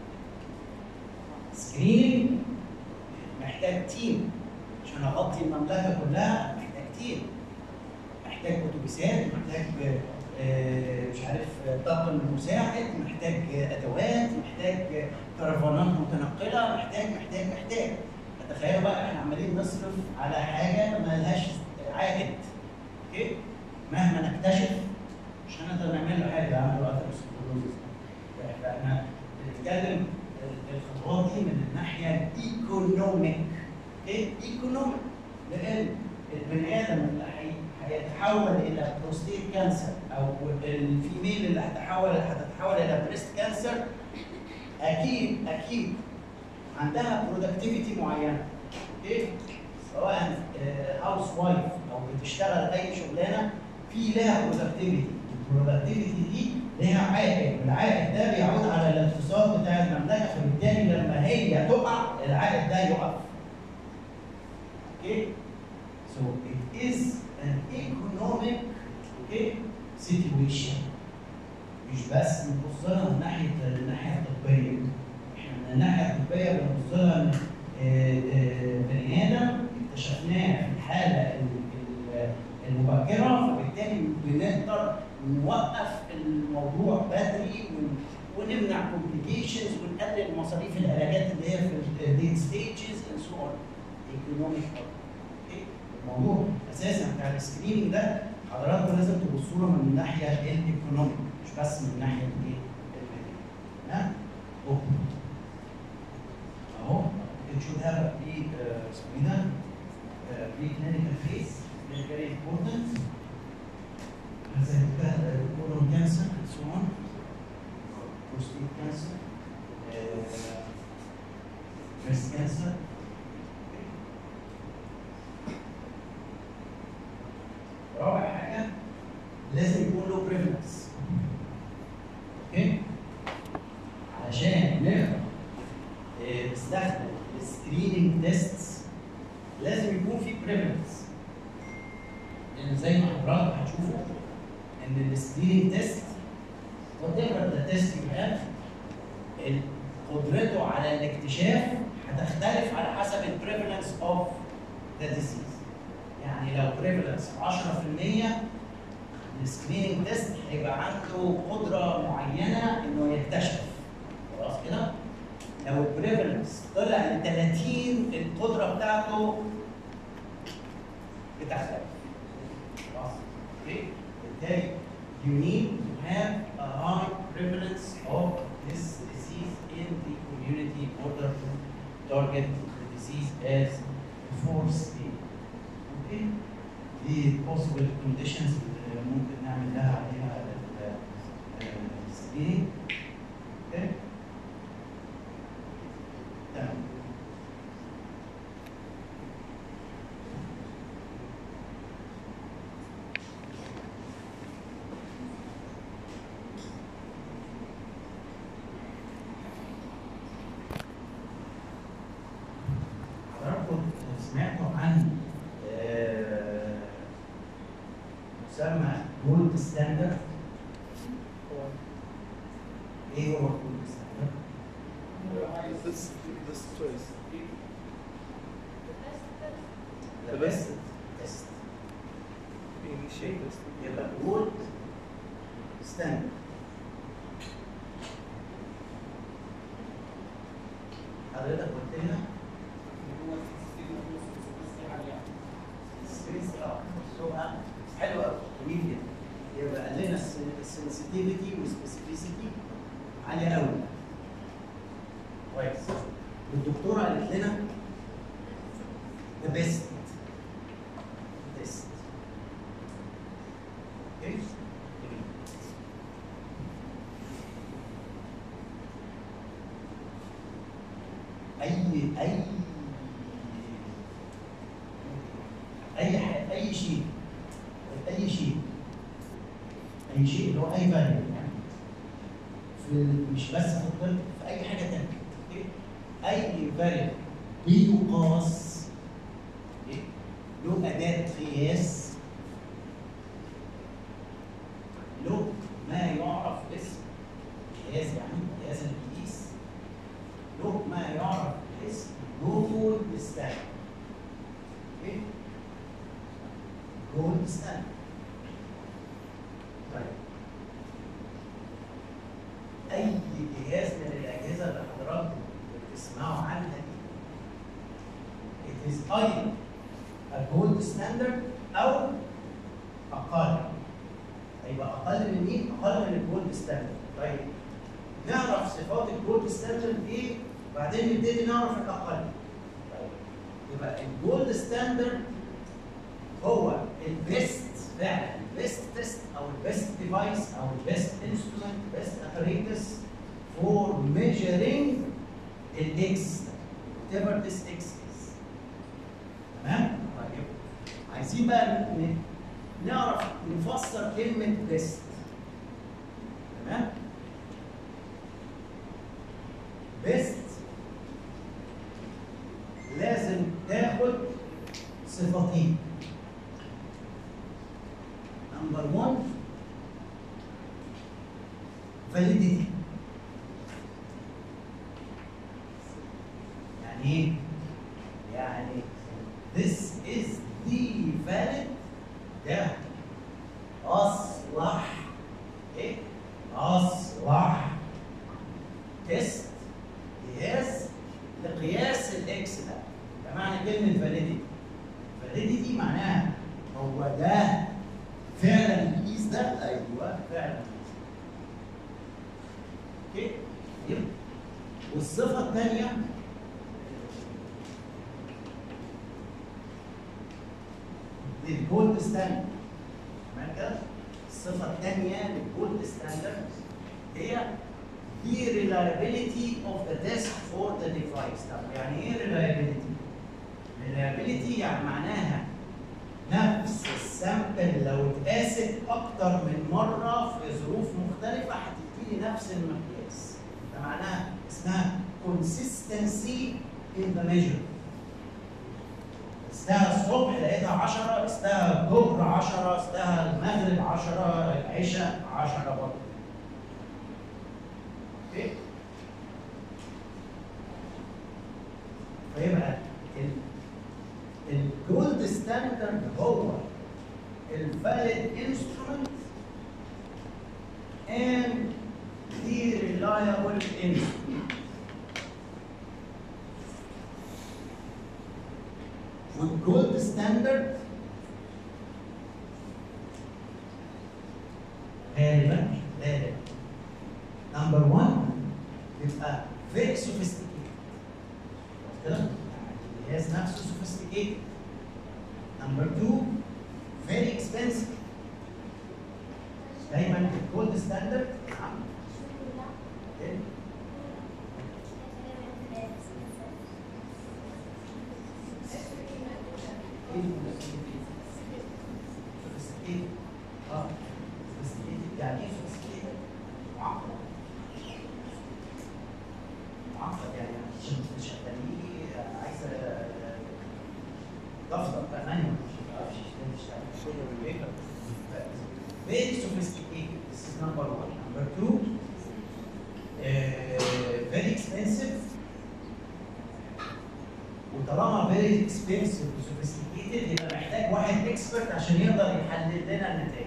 سكريننج محتاج تيم عشان اغطي المملكه كلها محتاج تيم محتاج اتوبيسات محتاج آه، مش عارف آه، طاقم مساعد محتاج آه، ادوات محتاج آه، كرفانات متنقله محتاج محتاج محتاج تخيلوا بقى احنا عمالين نصرف على حاجه ما لهاش عائد اوكي مهما نكتشف مش هنقدر نعمل له حاجه عنده اثيروسكليروزس فاحنا بنتكلم الخطوات دي من الناحيه الايكونوميك اوكي ايكونوميك لان البني ادم اللي هي- هيتحول الى بروستيت كانسر او الفيميل اللي هتتحول هتتحول الى بريست كانسر اكيد اكيد عندها برودكتيفيتي معينه اوكي سواء هاوس وايف او بتشتغل اي شغلانه في لها برودكتيفيتي البرودكتيفيتي دي لها عائد والعائد ده بيعود على الاقتصاد بتاع المملكه فبالتالي لما هي تقع العائد ده يقف اوكي so it is an economic okay situation مش بس نبص لها من ناحيه الناحيه الطبيه احنا من الناحيه الطبيه بنبص لها إن، آه، آه، بني ادم اكتشفناه في الحاله ال- ال- المبكره فبالتالي بنقدر نوقف الموضوع بدري ون- ونمنع كومبليكيشنز ونقلل مصاريف العلاجات اللي هي في الليت ستيجز اند سو اون ايكونوميك الموضوع اساسا بتاع السكريننج ده حضراتكم لازم تبصوا له من الناحيه الايكونوميك مش بس من الناحيه الايه؟ الماليه. تمام؟ أوكي. اهو it should have a pre uh, اسمه ايه ده؟ Uh, pre-clinical phase very very important زي كده colon cancer and so on prostate cancer uh, breast cancer رابع حاجة لازم يكون له بريفلنس اوكي علشان نقدر آه، نستخدم السكريننج تيست لازم يكون في بريفلنس لان زي ما حضرتك هتشوفوا ان السكريننج تيست whatever the test you have ال- قدرته على الاكتشاف هتختلف على حسب البريفلنس اوف ذا ديزيز يعني لو بريفلنس 10% السكريننج تيست هيبقى عنده قدره معينه انه يكتشف خلاص كده لو البريفلنس طلع ل 30 القدره بتاعته بتختلف خلاص اوكي بالتالي you need to have a high prevalence of this disease in the community in order to target the disease as before stage. Okay? دي possible conditions اللي ممكن نعمل لها عليها screening. Okay? تمام. حضراتكم سمعتوا عن آه، مسمى جولد ستاندرد ايه هو الجولد ستاندرد؟ This this choice. The The best best. test Initiate this. يبقى جولد ستاندرد حضرتك قلت لنا سبيس اه سرعه حلوه قوي جميل جدا يبقى قال لنا السنسيتيفيتي والسبيسيفيسيتي عاليه قوي كويس والدكتوره قالت لنا ذا بيست تيست اوكي جميل. اي اي اي ح- اي شيء اي شيء اي شيء اللي هو اي فاليو يعني في مش بس في الطب في اي حاجه ثانيه اوكي اي فاليو بيقاس اوكي له اداه قياس له ما يعرف باسم قياس يعني قياس القياس له ما يعرف باسم جولد ستاندرد اوكي جولد ستاندرد طيب اي جهاز من الاجهزه اللي حضراتكم بتسمعوا عنها دي it is either a gold standard او اقل هيبقى اقل من مين؟ اقل من الجولد ستاندرد طيب نعرف صفات الجولد ستاندرد ايه وبعدين نبتدي نعرف الاقل طيب يبقى الجولد ستاندرد هو البيست فعلا البيست تيست او البيست ديفايس او البيست انسترومنت بيست اباريتس فور ميجرينج الاكس whatever this x is تمام؟ طيب عايزين بقى ن- نعرف نفسر كلمة بيست تمام؟ بيست لازم تاخد صفتين نمبر 1 validity يعني ايه؟ يعني this is the valid ده أصلح إيه؟ أصلح تيست قياس لقياس الإكس ده ده معنى كلمة validity validity معناها هو ده فعلا القيس ده أيوه فعلا اوكي يبقى والصفة الثانية للجولد ستاندرد تمام كده؟ الصفة الثانية للجولد ستاندرد هي the reliability of the test for the device طب يعني ايه reliability؟ reliability يعني معناها نفس السامبل لو اتقاست اكتر من مره في ظروف مختلفه هتديني نفس المقياس ده معناها اسمها consistency in the measure استها الصبح لقيتها 10 استها الظهر 10 استها المغرب 10 العشاء 10 برضه اوكي فيبقى الجولد ستاندرد هو الفاليد انسترومنت and the reliable instrument والجولد ستاندرد غالبا غالبا نمبر 1 يبقى very sophisticated كده الجهاز نفسه sophisticated نمبر 2 very expensive دايما الجولد ستاندرد نعم إيه؟ sophisticated اه sophisticated يعني ايه sophisticated؟ معقد معقد يعني مش مش هتلاقيه عايزه دفتر بقى مانيوال مش هتعرفش تشتغل very sophisticated this is number one number two uh, very expensive وطالما very expensive و sophisticated يبقى محتاج واحد اكسبرت عشان يقدر يحلل لنا النتائج.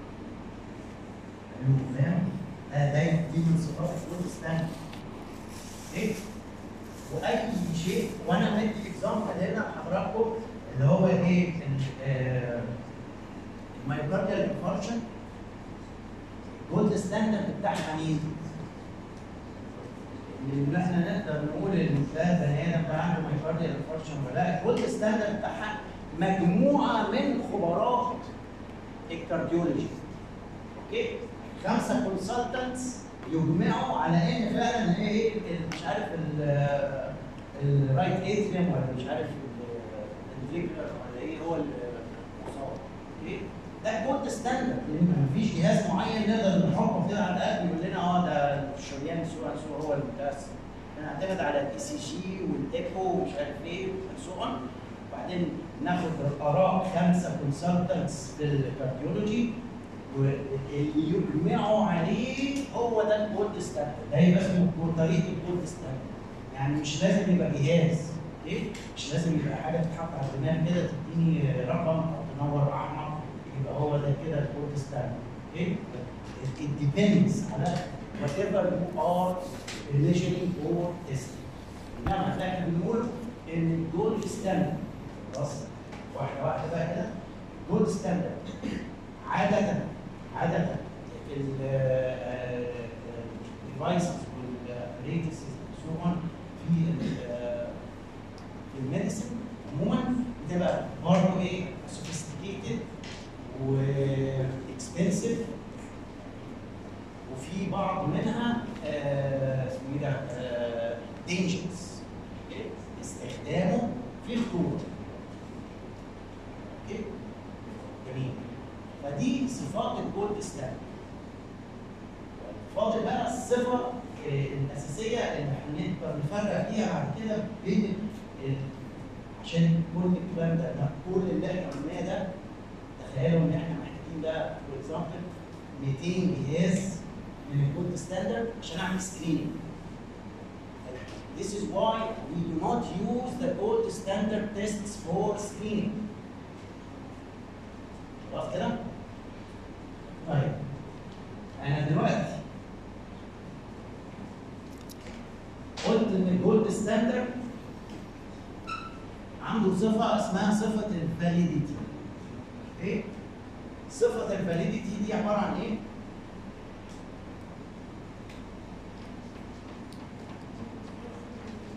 حلو فاهم؟ ده ده دي من صفات الجولد ستاندرد. ايه؟ واي شيء وانا مدي اكزامبل هنا لحضراتكم اللي هو ايه؟ المايوكارديال انفاركشن الجولد ستاندرد بتاعها مين؟ ان احنا نقدر نقول ان ده بني ادم ده عنده مايوكارديال انفاركشن ولا لا الجولد ستاندرد بتاعها مجموعه من خبراء الكارديولوجي اوكي خمسه كونسلتنتس يجمعوا على ان فعلا ايه ال- مش عارف الرايت اتريم ولا مش عارف الفيكتور ولا ايه هو المصاب اوكي ده جولد ستاندرد لان مفيش جهاز معين نقدر نحطه كده على القلب يقول لنا اه ده الشريان سو سو هو المتاثر نعتمد على الاي سي جي والايكو ومش عارف ايه سو اون وبعدين ناخد اراء خمسه كونسلتنتس في الكارديولوجي واللي يجمعوا عليه هو ده الجولد ستاندرد ده يبقى اسمه طريقه الجولد ستاندرد يعني مش لازم يبقى جهاز اوكي مش لازم يبقى حاجه تتحط على الدماغ كده تديني رقم او تنور احمر يبقى هو ده كده الجولد ستاندرد اوكي it depends على whatever you are measuring or testing انما احنا بنقول ان الجولد ستاندرد خلاص واحده واحده بقى كده جولد ستاندرد عادة عادة الديفايسز والابريتس سو اون في ال- في الميديسن عموما بتبقى برضه ايه سوفيستيكيتد واكسبنسيف وفي بعض منها آه، اسمه ايه ده دينجرز استخدامه في خطوره اوكي جميل فدي صفات الجولد ستاندرد فاضل بقى الصفه آه، الاساسيه اللي هنقدر نفرق فيها بعد كده بين ال- عشان كل الكلام ده ده كل اللي احنا قلناه ده تخيلوا ان احنا محتاجين ده فور اكزامبل 200 جهاز من الجولد ستاندرد عشان اعمل سكريننج This is why we do not use the gold standard tests for screening. خلاص كده؟ طيب انا دلوقتي قلت ان الجولد ستاندرد عنده صفه اسمها صفه الفاليديتي ايه صفه الفاليديتي دي عباره عن ايه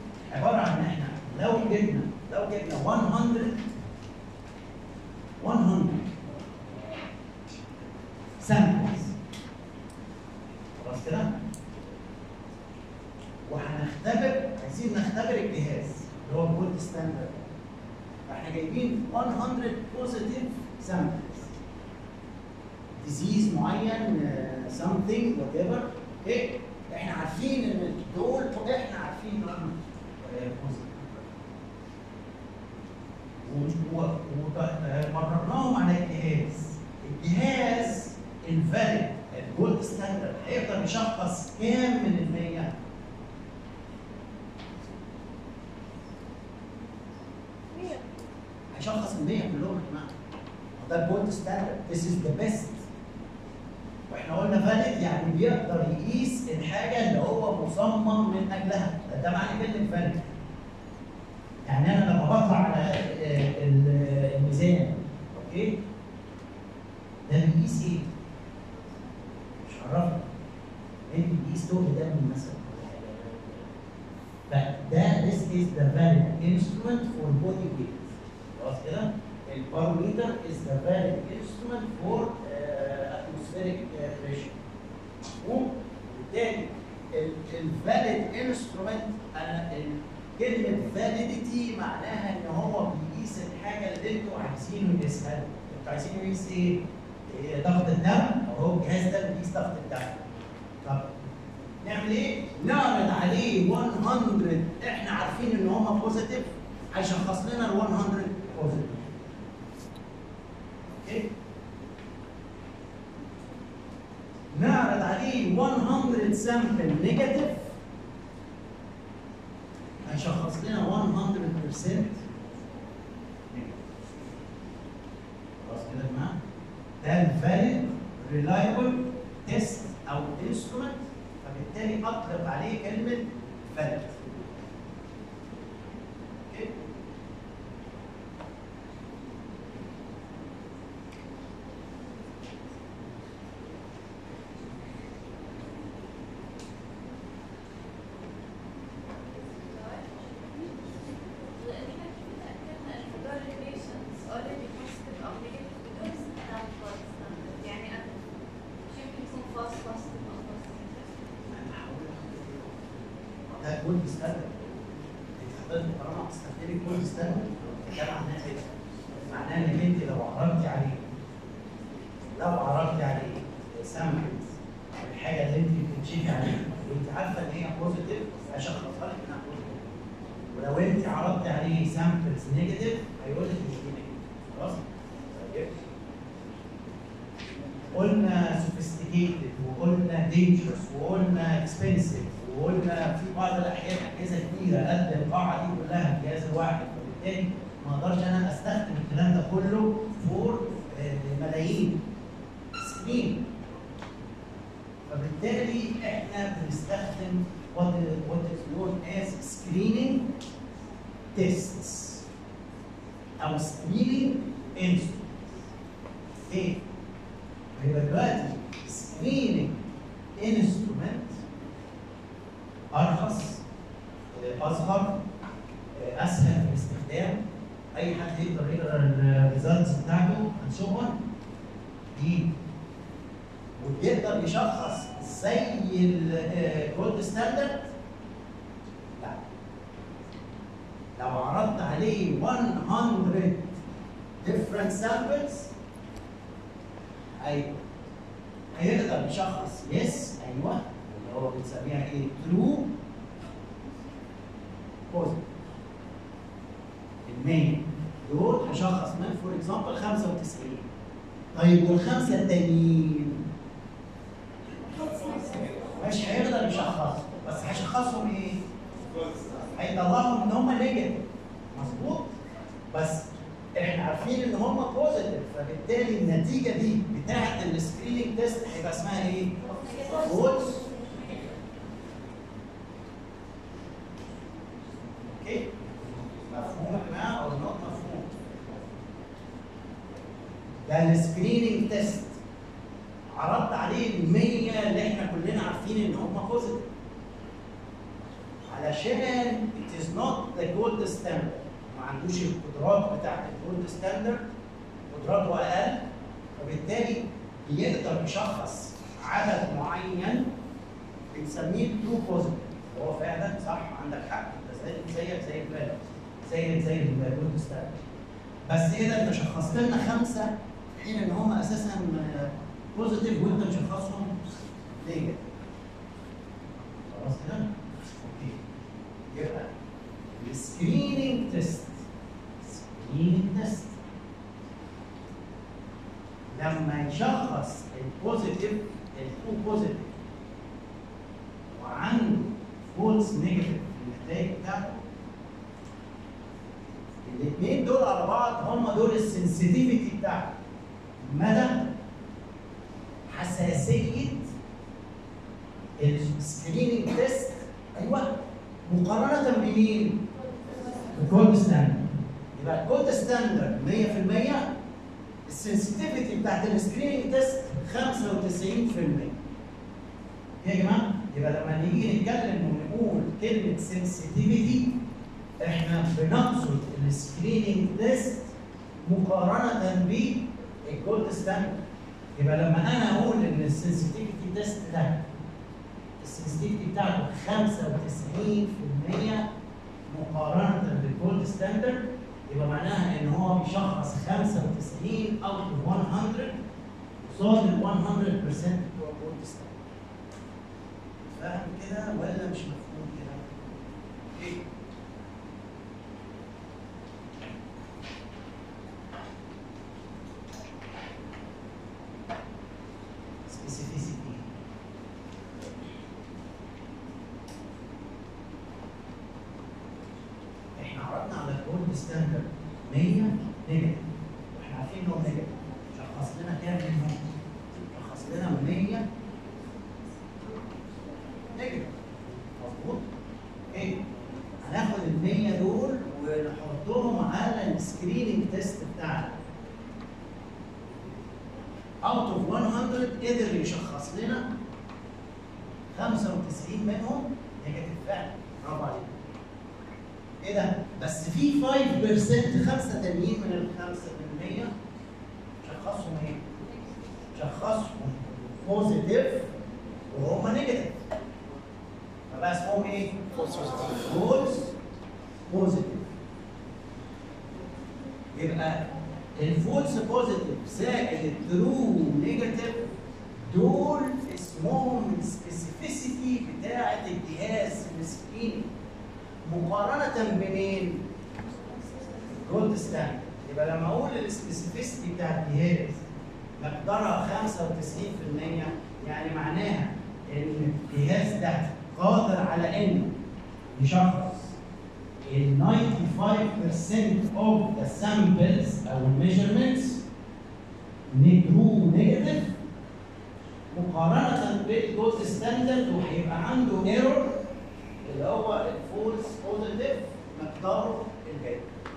عباره عن ان احنا لو جبنا لو جبنا 100 100 عايزين نختبر الجهاز اللي هو الجولد ستاندرد احنا جايبين 100 بوزيتيف سامبلز ديزيز معين سمثينج وات ايفر اوكي احنا عارفين ان دول احنا عارفين ان هم بوزيتيف ومرناهم على الجهاز الجهاز الفاليد الجولد ستاندرد هيقدر يشخص كام من المية؟ هيشخص ال 100 كلهم يا جماعه ده الجولد ستاندرد This is the best واحنا قلنا فاليد يعني بيقدر يقيس الحاجه اللي هو مصمم من اجلها ده, ده معنى كلمه فاليد يعني انا لما بطلع على آه، ال- الميزان اوكي ده بيقيس ايه؟ مش عرفني ايه بيقيس تقل دم مثلا ولا حاجة. فده this is the valid instrument for body weight خلاص كده الباروميتر is the valid instrument for uh, atmospheric uh, pressure مفهوم؟ وبالتالي الفاليد انسترومنت انا ال- كلمه فاليديتي معناها ان هو بيقيس الحاجه اللي انتوا عايزينه يقيسها له. انتوا عايزين يقيس ايه؟ إيه، ضغط الدم او هو الجهاز ده بيقيس ضغط الدم. طب نعمل ايه؟ نعرض عليه 100 احنا عارفين ان هم بوزيتيف هيشخص لنا ال 100 بوزيتيف. اوكي؟ نعرض عليه 100 سامبل نيجاتيف هيشخص لنا 100% خلاص كده يا جماعه ده الفاليد ريلايبل تيست او انسترومنت فبالتالي اطلق عليه كلمه فاليد اوكي انا هحاول ده جولد ستاندرد انت حضرتك طالما بتستخدمي جولد ستاندرد ده معناه ايه؟ معناه انك انت لو عرضتي عليه لو عرضتي عليه سامبلز الحاجه اللي انت بتشيكي عليها وانت عارفه ان هي بوزيتيف هيشخصها لك انها بوزيتيف ولو انت عرضتي عليه سامبلز نيجاتيف هيقول لك ان دي نيجاتيف خلاص؟ طيب قلنا سوفيستيكيتد وقلنا دينجرس وقلنا اكسبنسيف وقلنا في بعض الاحيان اجهزه كبيره قد القاعه دي كلها الجهاز الواحد فبالتالي ما اقدرش انا استخدم الكلام ده كله فور ملايين سنين فبالتالي احنا بنستخدم what is, what is known as screening tests او screening instruments. ايه؟ يبقى دلوقتي screening instrument ارخص آه، اصغر آه، اسهل في الاستخدام اي حد يقدر يقرا الريزلتس بتاعته and so on دي ويقدر يشخص زي الجولد ستاندرد لا لو عرضت عليه 100 different samples ايوه هيقدر يشخص يس ايوه اللي هو بنسميها ايه ترو بوزيتيف ال 100 دول هشخص من فور اكزامبل 95 طيب والخمسه التانيين مش هيقدر يشخصهم بس هيشخصهم ايه؟ هيطلعهم ان هم نيجاتيف مظبوط بس احنا عارفين ان هم بوزيتيف فبالتالي النتيجه دي بتاعه السكريننج تيست هيبقى اسمها ايه؟ فولس اوكي مفهوم يا جماعه او نوت مفهوم ده السكريننج تيست عرضت عليه ال 100 اللي احنا كلنا عارفين ان هم بوزيتيف علشان it is not the gold standard ما عندوش القدرات بتاعت الجولد ستاندرد قدراته اقل فبالتالي بيقدر يشخص عدد معين بنسميه ترو بوزيتيف هو فعلا صح عندك حق انت زي زيك زي البلد زي زي الجولد ستاندرد بس ايه ده انت شخصت لنا خمسه في حين ان هم اساسا بوزيتيف وانت مشخصهم نيجاتيف خلاص كده؟ اوكي يبقى السكريننج تيست سكريننج تيست لما يشخص البوزيتيف الترو بوزيتيف وعنده فولس نيجاتيف في النتائج بتاعته الاثنين دول على بعض هم دول السنسيتيفيتي بتاعته مدى حساسيه السكريننج تيست ايوه مقارنه بمين؟ بالجولد ستاندرد يبقى الجولد ستاندرد 100% السنسيتيفيتي بتاعت السكريننج تيست 95% يا جماعه يبقى لما نيجي نتكلم ونقول كلمه سنسيتيفيتي احنا بنقصد السكريننج تيست مقارنه بالجولد ستاندرد يبقى لما انا اقول ان السنسيتيفيتي تيست ده السنسيتيفيتي بتاعته 95% مقارنه بالجولد ستاندرد يبقى معناها ان هو بيشخص 95 اوت اوف 100 قصاد ال 100% بتوع جولد ستاندرد فاهم كده ولا مش مفهوم كده؟ ايه؟ specificity احنا عرضنا على الجولد ستاندرد 100 نيجاتيف واحنا عارفين ان هو نيجاتيف شخص لنا كام منهم؟ شخص لنا 100 نيجاتيف مظبوط؟ ايه؟ هناخد ال 100 دول ونحطهم على السكريننج تيست بتاعنا اوت اوف 100 قدر يشخص لنا 95 منهم نيجاتيف فعلا برافو عليك ايه ده؟ بس في 5% خمسه تانيين من ال 5% شخصهم ايه؟ شخصهم بوزيتيف وهم نيجاتيف فبقى اسمهم ايه؟ فولس بوزيتيف يبقى الفولس بوزيتيف زائد الترو نيجاتيف دول اسمهم السبيسيفيسيتي بتاعه الجهاز السكريننج مقارنه بمين؟ جولد ستاندرد يبقى لما اقول السبيسيفيسيتي بتاع الجهاز مقدارها 95% يعني معناها ان الجهاز ده قادر على انه يشخص ال 95% of the samples او الميجرمنتس true negative مقارنة بالجولد ستاندرد وهيبقى عنده ايرور اللي هو الفولس بوزيتيف مقداره الجيد.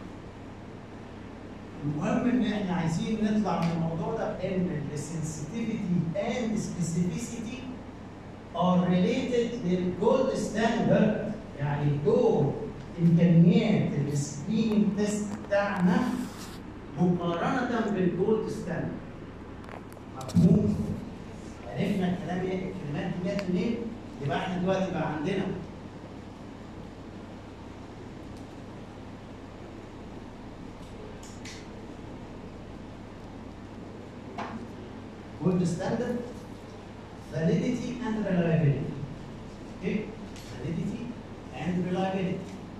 المهم ان احنا عايزين نطلع من الموضوع ده بان السنسيتيفيتي اند سبيسيفيسيتي are related للجولد ستاندرد يعني دول امكانيات السكريننج تيست بتاعنا مقارنه بالجولد ستاندرد مفهوم عرفنا الكلام ايه الكلمات دي جت منين يبقى احنا دلوقتي بقى عندنا جولد ستاندرد validity and reliability okay validity and reliability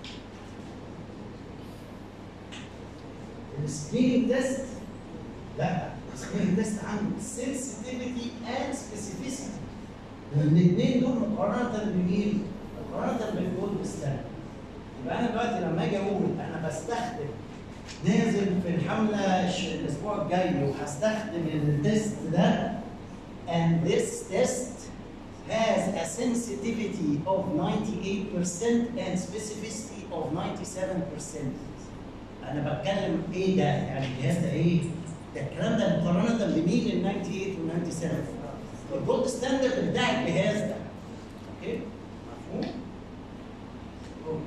السكريننج تيست لا السكريننج تيست عنده sensitivity and specificity الاثنين دول مقارنة بمين؟ مقارنة بالجولد ستاندرد يبقى انا دلوقتي لما اجي اقول انا بستخدم نازل في الحملة الش- الاسبوع الجاي وهستخدم التيست ده and this test has a sensitivity of 98% and specificity of 97%. أنا بتكلم إيه ده؟ يعني الجهاز ده إيه؟ ده الكلام ده مقارنة بمين ال 98 وال 97 الجولد ستاندرد بتاع الجهاز ده. أوكي؟ مفهوم؟ أوكي.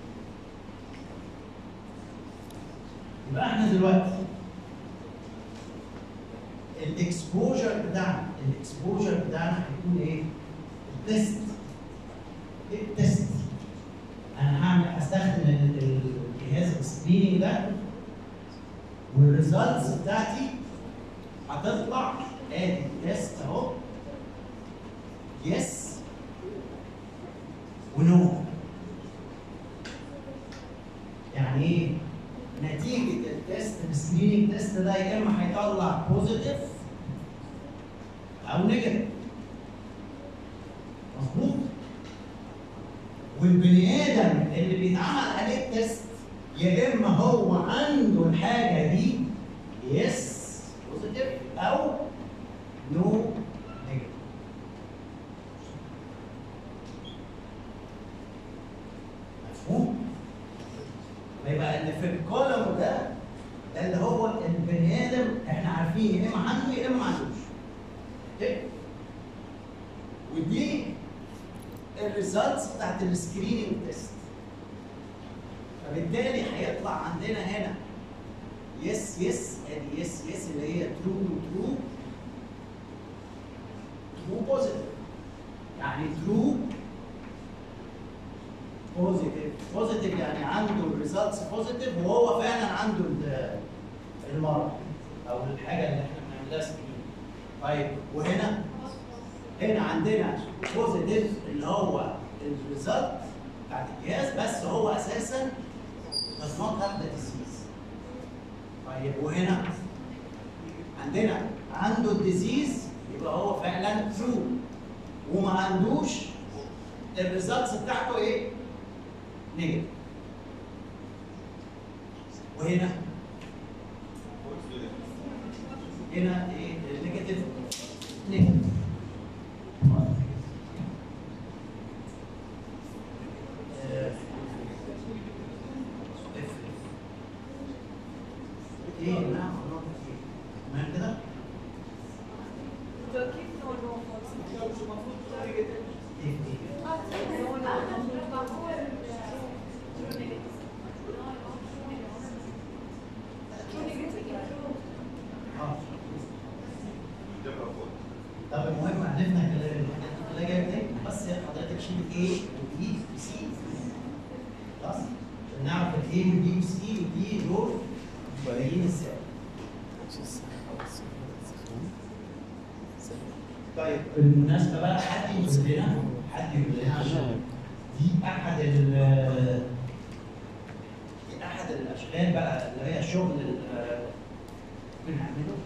يبقى إحنا دلوقتي الاكسبوجر بتاعنا الاكسبوجر بتاعنا هيكون ايه؟ التست ايه التست؟ السكريننج ده والريزلتس بتاعتي هتطلع ادي تيست اهو يس ونو يعني ايه؟ نتيجة التيست السكريننج تيست ده يا اما هيطلع بوزيتيف او نيجاتيف مظبوط؟ والبني ادم اللي بيتعمل عليه التيست يا اما هو عنده الحاجه دي يس بوزيتيف او نو نيجاتيف مفهوم؟ فيبقى اللي في الكولوم ده ده اللي هو البني ادم احنا عارفين يا اما عنده يا اما ما عندوش. اوكي؟ ودي الريزلتس بتاعت السكريننج تيست. فبالتالي هيطلع عندنا هنا يس يس ادي يس يس اللي هي ترو ترو ترو بوزيتيف يعني ترو بوزيتيف بوزيتيف يعني عنده الريزلتس بوزيتيف وهو فعلا عنده ال- المرض او الحاجه اللي احنا بنعملها سكرين طيب وهنا هنا عندنا بوزيتيف اللي هو الريزلت بتاعت الجهاز بس هو اساسا does not have the disease طيب وهنا عندنا عنده الديزيز يبقى هو فعلا ترو وما عندوش الريزلتس بتاعته ايه؟ نيجاتيف وهنا هنا ايه نيجاتيف نيجاتيف آه، ايه نعم تمام كده؟ ايه ايه اه طب المهم عرفنا الحاجات كلها جايه منين بس حضرتك شيل ايه وبي وسي خلاص عشان نعرف الايه والبي والسي والدي دول جايين ازاي طيب بالمناسبه بقى حد يقول لنا حد يقول لنا عشان دي احد ال دي احد الاشغال بقى اللي هي شغل ال- بنعمله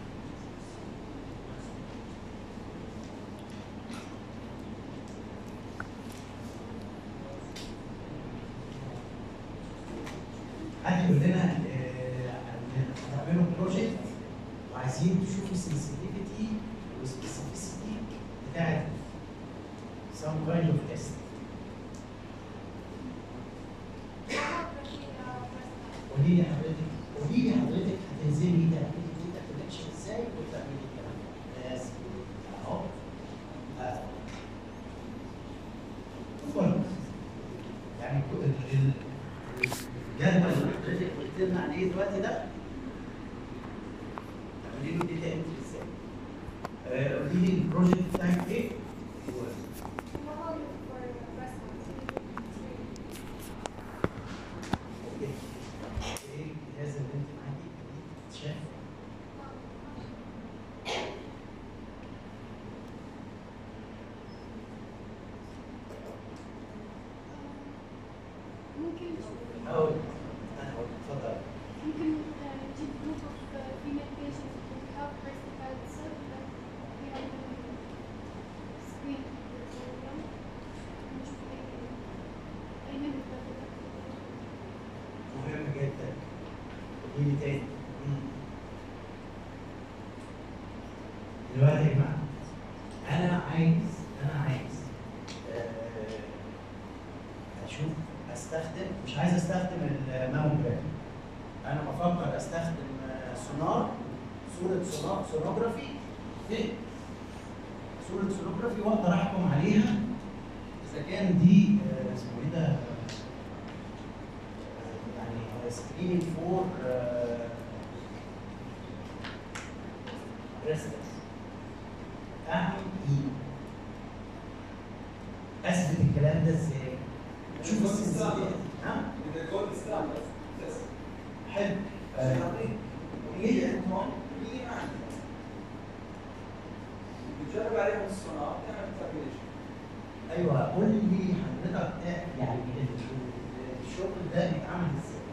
حد يقول لنا آه، هتعملوا بروجكت وعايزين تشوفوا السنسيتيفيتي والسبيسيفيسيتي بتاعت some kind of test قولي لي حضرتك قولي لي حضرتك هتنزلي تعملي داتا كونكشن ازاي وتعملي الكلام ده بس اهو آه. كويس. يعني كل- ال- ال- الجدول اللي حضرتك قلت لنا عليه دلوقتي ده تعملي له داتا انتري ازاي؟ آه، قولي لي البروجكت بتاعك ايه؟ و- اوكي. ايه الجهاز اللي انت معاكي شايف؟ ممكن اقول انا اقول اتفضل ممكن uh, نجيب group of uh, female patients who have breast cancer that we have them screen نشوف أي أي medical مهم جدا قولي لي تاني مم. دلوقتي يا جماعه انا عايز انا عايز آه، اشوف استخدم مش عايز استخدم الماموجرام انا بفكر استخدم آه، سونار صوره سونار سونوجرافي ايه صوره سونوجرافي واقدر احكم عليها اذا كان دي آه، اسمه ايه ده يعني سكرينينج فور بريستنس اعمل ايه؟ اثبت الكلام ده ازاي؟ اشوف السنسيتيفيتي ها؟ حلو آه، هي عندهم هي ما عندهم بتجرب عليهم الصناعة تعمل تابليشن ايوه قول لي حضرتك إيه يعني ال- الشغل ده بيتعمل ازاي؟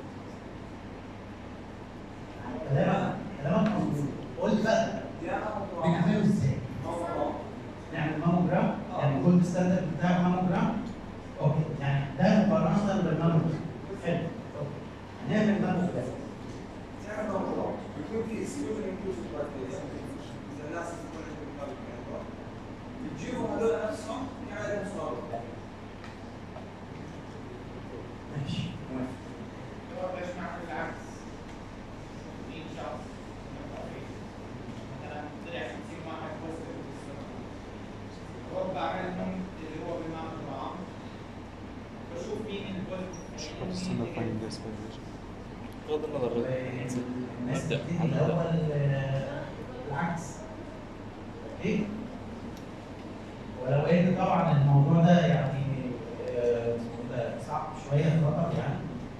كلامك كلامك مظبوط قول لي بقى يا موضوع بنعمله ازاي؟ موضوع نعمل ماموجرام يعني الجولد ستاندرد بتاع ماموجرام اوكي يعني ده مقارنه بالماموجرام حلو اوكي هنعمل ماموجرام تعمل موضوع يكون في اكسكلوجن انكلوسيف بارتيشن اذا الناس تكون عندهم قلب يعني بتجيبهم هذول نفسهم يعمل عليهم صور ماشي ليش نعمل العكس؟ 60 شخص مثلا طلع 50 واحد بوزيتيف في السنة ربع منهم اللي هو بالماموجرام بشوف مين البوزيتيف استنى فاين ذس فايبريشن بغض النظر الناس نبدأ. تبتدي الاول آه، العكس اوكي ولو ان طبعا الموضوع ده يعني آه، ده صعب شويه خطر يعني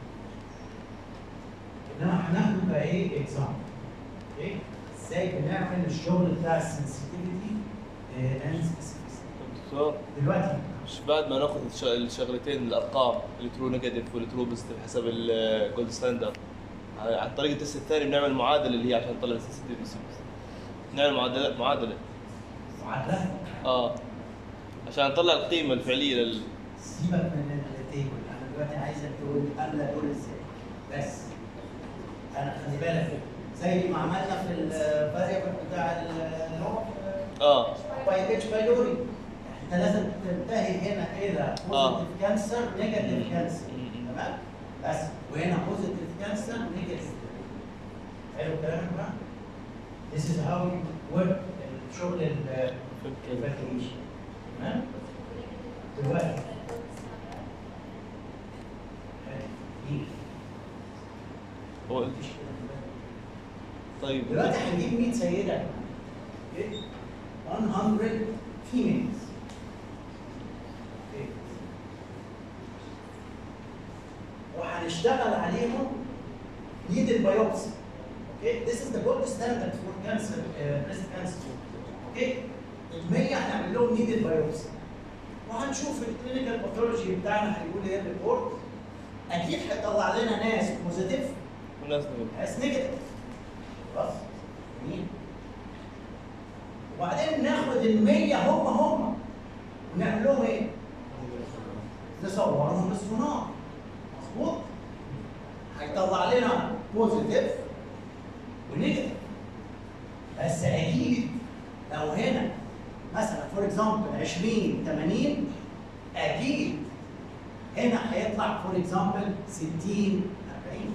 انما هناخده كايه اكزامبل اوكي ازاي بنعمل الشغل بتاع السنسيتيفيتي اند دكتور دلوقتي مش بعد ما ناخذ الش- الشغلتين الارقام الترو نيجاتيف والترو بوزيتيف حسب الجولد ستاندرد عن طريق التست الثاني بنعمل معادله اللي هي عشان نطلع السنسيتيفيتي نعمل معادله معادله معادله اه عشان نطلع القيمه الفعليه لل سيبك من التيبل انا دلوقتي عايزك تقول املى دول ازاي بس انا خلي بالك زي ما عملنا في الفاريبل بتاع ال اه باي اتش بايلوري انت لازم تنتهي هنا الى آه. بوزيتيف كانسر نيجاتيف كانسر م- م. تمام بس وهنا بوزيتيف كانسر نيجاتيف حلو كلامك بقى This is how you work الشغل ال- الفاكيشن تمام دلوقتي حلو. هو مفيش كده. طيب دلوقتي هنجيب 100 سيدة اوكي 100 females اوكي وهنشتغل عليهم نيد البيوبسي اوكي this is the gold standard for cancer uh, breast cancer اوكي ال 100 هنعمل لهم نيد البيوبسي وهنشوف الكلينيكال باثولوجي بتاعنا هيقول ايه الريبورت اكيد هيطلع لنا ناس بوزيتيف والناس نقول ناس نيجاتيف خلاص جميل وبعدين ناخد ال 100 هم هم ونعمل لهم ايه؟ نصورهم بالسونار مظبوط؟ هيطلع لنا بوزيتيف ونيجاتيف بس اكيد لو هنا مثلا فور اكزامبل 20 80 اكيد هنا هيطلع فور اكزامبل 60 40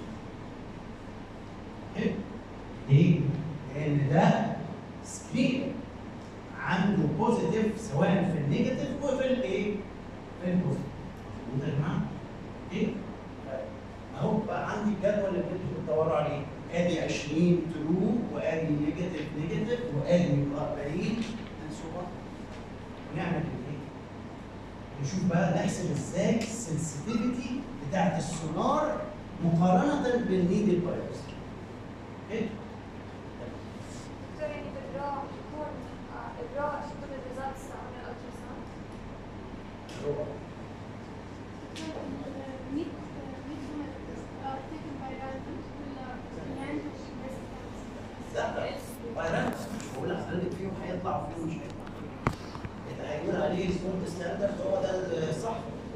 حلو. ليه؟ لأن ده سكرين عنده بوزيتيف سواء في النيجاتيف وفي الايه؟ في البوزيتيف. مظبوط يا جماعه؟ اوكي؟ طيب اهو بقى عندي الجدول اللي انتوا بتدوروا عليه ادي 20 ترو وادي نيجاتيف نيجاتيف وادي 40 منسوبه ونعمل ايه؟ نشوف بقى نحسب ازاي السنسيتيفيتي بتاعت السونار مقارنه بالنيدل بايوبسي. اوكي؟ دكتور يعني بالرا يكون آه، الرا عشان تكون الريزلتس عن الالتراساوند هو ميت ميت are taken by random ولا يعني breast cancer لا وانا مش بقول لحضرتك فيهم هيطلع وفيهم مش هيطلع اللي هيقول عليه سبورت ستاندرد هو ده الصح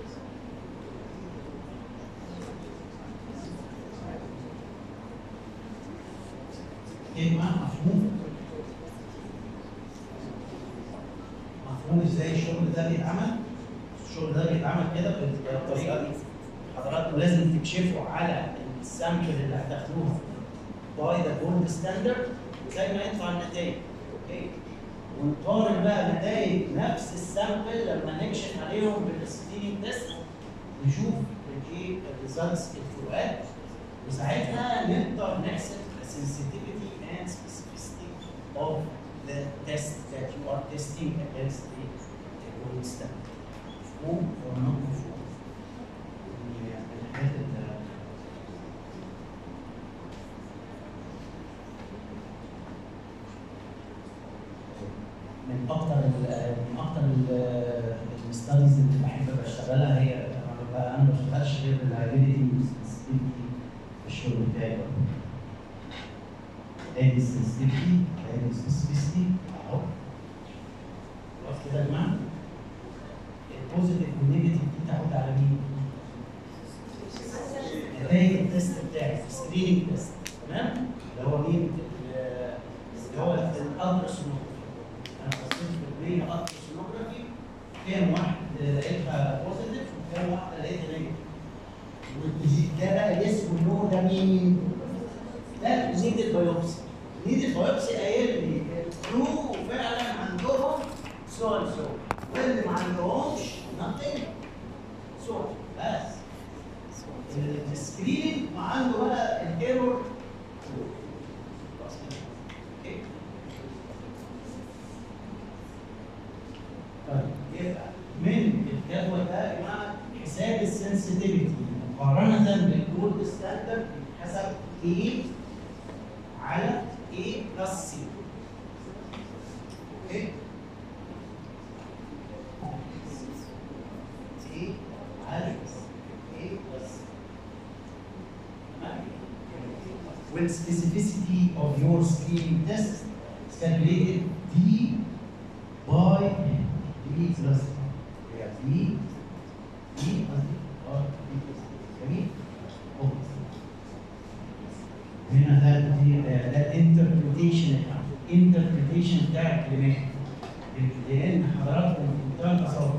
كلمة مفهوم مفهوم ازاي الشغل ده بيتعمل الشغل ده بيتعمل كده بالطريقة دي حضراتكم لازم تكشفوا على السامبل اللي هتاخدوها باي ذا جولد ستاندرد زي ما يطلع النتائج اوكي ونقارن بقى نتائج نفس السامبل لما نكشف عليهم بالسكريننج تيست نشوف الايه الريزلتس الفروقات وساعتها نقدر نحسب sensitivity and specificity of the test that you are testing against the the gold standard. مفهوم or not مفهوم؟ يعني من الحاجات اللي ال- من اكتر الستاديز اللي بحب اشتغلها هي انا بقى- انا ما بشتغلش غير اللايبيلتي والسنسيتيفيتي في الشغل بتاعي برضه. ادي السنسيتيفيتي ادي السبيسيفيستي اهو خلاص كده يا جماعه البوزيتيف والنيجاتيف دي تعود على مين؟ نتائج التست بتاعي سكريننج تيست تمام؟ اللي هو مين؟ ال- اللي هو الالتراسونوجرافي انا بصيت في البرين التراسونوجرافي كام واحد لقيتها بوزيتيف وكام واحده لقيتها نيجاتيف ده بقى يس والنو ده مين؟ ده نيدد بايوبسي نيدد بايوبسي قايل لي الكرو فعلا عندهم سو اند سو واللي ما عندهمش nothing سو بس السكرين ما عنده ولا الايرور خلاص كده. اوكي طيب يبقى من الجدول ده يا جماعه حساب السنسيتيفيتي مقارنه بالجولد ستاندرد حسب ايه على ايه بلس سي اوكي ايه على ايه بلس تمام when specificity of your screening test is calculated D by D plus yeah, D D plus D or D plus D جميل؟ أوكي. هنا ده دي- ده الانتربريتيشن الانتربريتيشن بتاع الكلمات لان حضراتكم في منتهى البساطه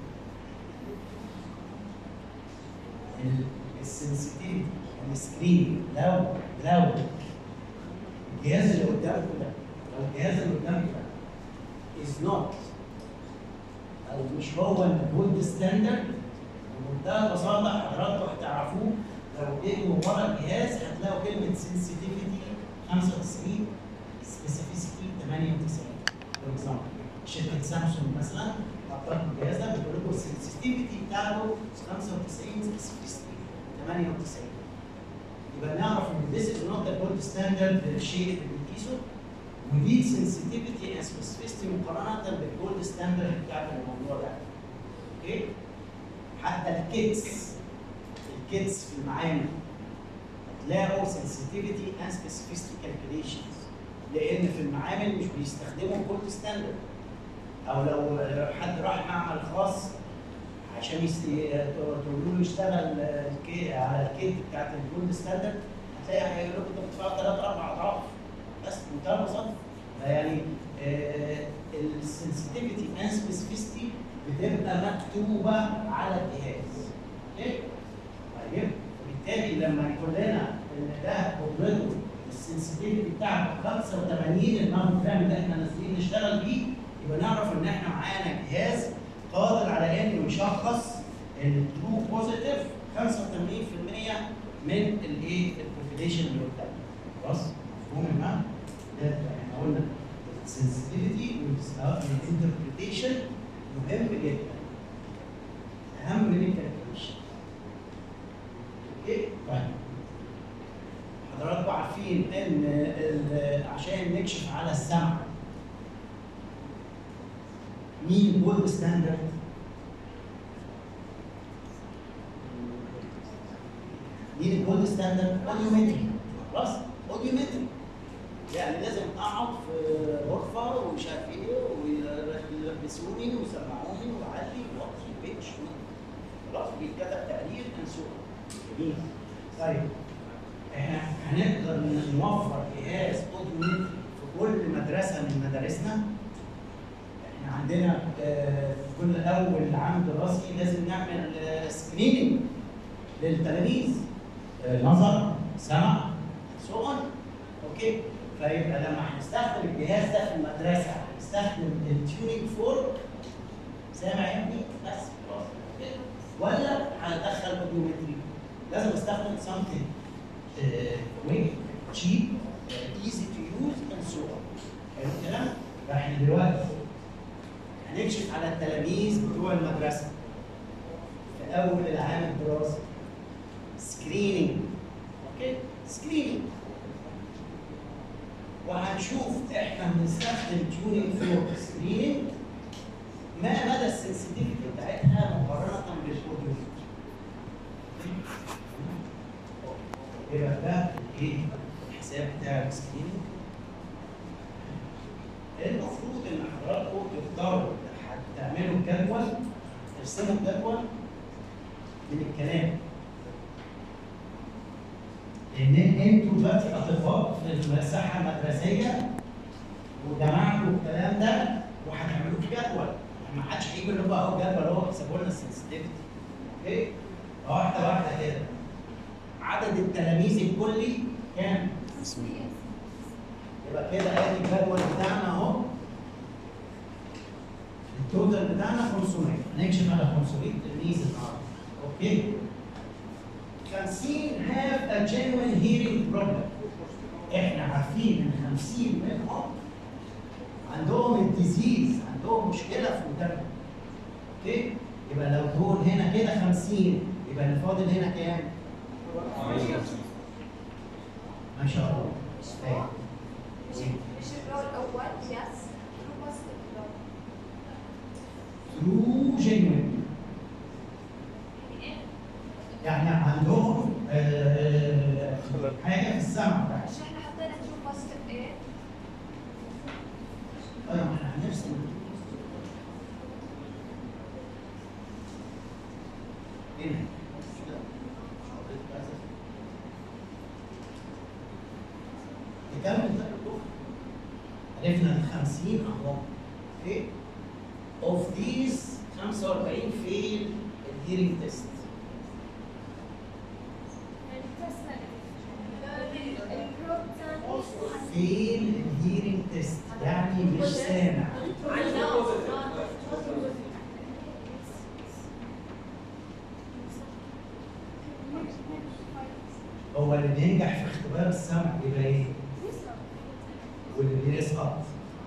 السنسيتيفيتي السكرين لو لو الجهاز اللي قدامكم ده لو الجهاز اللي قدامكم ده is not او مش هو الجولد ستاندرد بمنتهى البساطه حضراتكم هتعرفوه لو جيتوا ورا الجهاز هتلاقوا كلمه sensitivity 95 specificity 98 فور اكزامبل شركه سامسونج مثلا حطت الجهاز ده بتقول لكم السنسيتيفيتي بتاعته 95 specificity 98 يبقى نعرف ان this is not the gold standard للشيء اللي بنقيسه ودي sensitivity and specificity مقارنه بالجولد ستاندرد بتاعت الموضوع ده اوكي حتى الكيتس الكيتس في المعامل هتلاقوا sensitivity and specificity calculations لان في المعامل مش بيستخدموا جولد ستاندرد او لو حد راح معمل خاص عشان يست... تقولوا له يشتغل الكي... على الكيت بتاعت الجولد ستاندرد هتلاقي هيقول لكم انت بتدفع ثلاث اربع اضعاف بس بمنتهى البساطه يعني السنسيتيفيتي اند سبيسيفيستي بتبقى مكتوبه على الجهاز اوكي طيب بالتالي لما يقول لنا ان ده قدرته السنسيتيفيتي بتاعته 85 الماموجرام اللي احنا نازلين نشتغل بيه يبقى نعرف ان احنا معانا جهاز قادر على انه يشخص الترو بوزيتيف 85% من الايه البوبيليشن اللي قدامنا خلاص مفهوم يا جماعه؟ ده احنا قلنا السنسيتيفيتي والانتربريتيشن مهم جدا اهم من الكالكوليشن اوكي طيب حضراتكم عارفين ان ال- عشان نكشف على السمع مين الجولد ستاندرد؟ مين الجولد ستاندرد؟ اوديومتري خلاص؟ اوديومتري يعني لازم اقعد في غرفه ومش عارف ايه ويلبسوني ويسمعوني ويعلي ويوطي بيتش خلاص بيتكتب تقرير منسوب جميل طيب احنا هنقدر نوفر جهاز اوديومتري في كل مدرسه من مدارسنا احنا عندنا آه، في كل اول عام دراسي لازم نعمل سكريننج للتلاميذ آه، نظر سمع سو اون اوكي فيبقى لما هنستخدم الجهاز ده في المدرسه هنستخدم التيونينج فور سامع يا ابني بس خلاص كده. ولا هندخل اوديومتري لازم استخدم something كويك تشيب ايزي تو يوز اند سو اون حلو الكلام؟ فاحنا دلوقتي هنكشف على التلاميذ بتوع المدرسه في اول العام الدراسي سكريننج اوكي سكريننج وهنشوف احنا بنستخدم تيونينج فور سكريننج ما مدى السنسيتيفيتي بتاعتها مقارنه بالاوديو يبقى ده الايه الحساب بتاع السكرين المفروض ان حضراتكم تختاروا تعملوا جدول ترسموا جدول من الكلام لان انتوا دلوقتي اطباء في الساحه المدرسيه وجمعتوا الكلام ده وهتعملوه في جدول ما حدش هيجي يقول لكم اهو جدول اهو حسبوا لنا السنسيتيفيتي اوكي واحده واحده كده عدد التلاميذ الكلي كام؟ يبقى كده ادي الجدول بتاعنا اهو التوتال بتاعنا 500 هنكشف على 500 تلميذ النهارده اوكي 50 have a genuine hearing problem احنا عارفين ان 50 منهم عندهم الديزيز عندهم مشكله في ودانهم اوكي يبقى لو دول هنا كده 50 يبقى اللي فاضل هنا كام؟ ما شاء الله طيب. مش مش الرول الاول يس شو بس الرول true genuine يعني عندهم آه، حاجه في السمع بتاعتهم مش احنا حطينا ترو بس ايه طيب احنا هنرسم هنا نكمل ده كله عرفنا ال 50 اهو اوكي اوف ذيز 45 فيل الهيرنج تيست فيل الهيرنج تيست يعني مش سامع هو اللي بينجح في اختبار السمع يبقى ايه؟ واللي بيسقط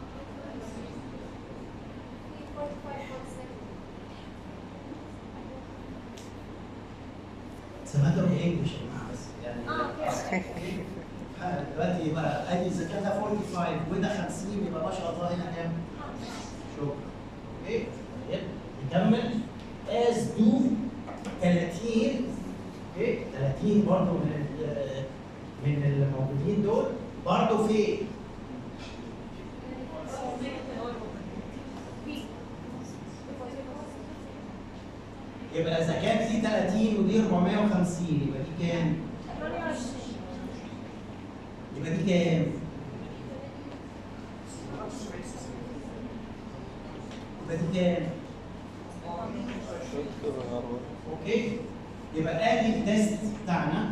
سمعتوا بالانجلش يا جماعه بس يعني آه، دلوقتي يبقى ادي اذا كان ده 45 وده 50 يبقى ما شاء الله هنا كام؟ شكرا اوكي طيب نكمل از دو 30 اوكي 30 برضه من ال- من الموجودين دول برضه في يبقى اذا كان في 30 ودي 450 يبقى دي كام؟ يبقى دي كام؟ يبقى دي كام؟ اوكي؟ يبقى ادي التيست بتاعنا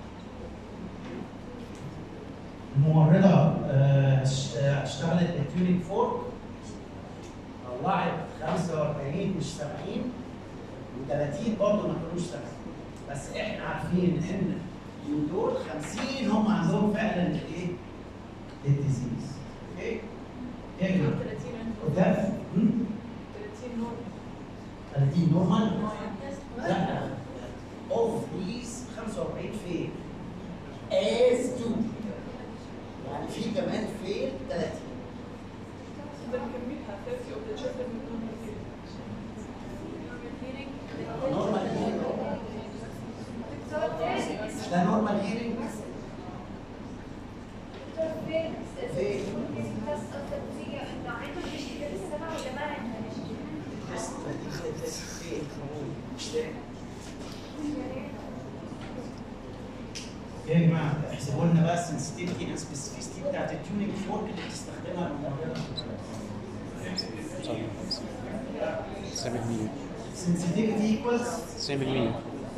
الممرضة آه، ش- آه، اشتغلت بالتيونينج فورك طلعت 45 مش 70 و30 برضه ما كانوش 70 بس احنا عارفين ان من دول 50 هم عندهم فعلا الايه؟ الديزيز اوكي؟ ايه كده؟ قدام؟ هم؟ 30 نورمال؟ لا اوف ذيز 45 فين؟ از تو يعني في كمان فين 30 نورمال هيرنج مش ده نورمال هيرنج تيست نتيجة تيست فين؟ مش لاقي يا جماعه احسبوا لنا بقى السنسيتيفيتي اند سبيسيفيستي بتاعت التيونينج فورك اللي بتستخدمها الممرضه 90% sensitivity equals 90% 90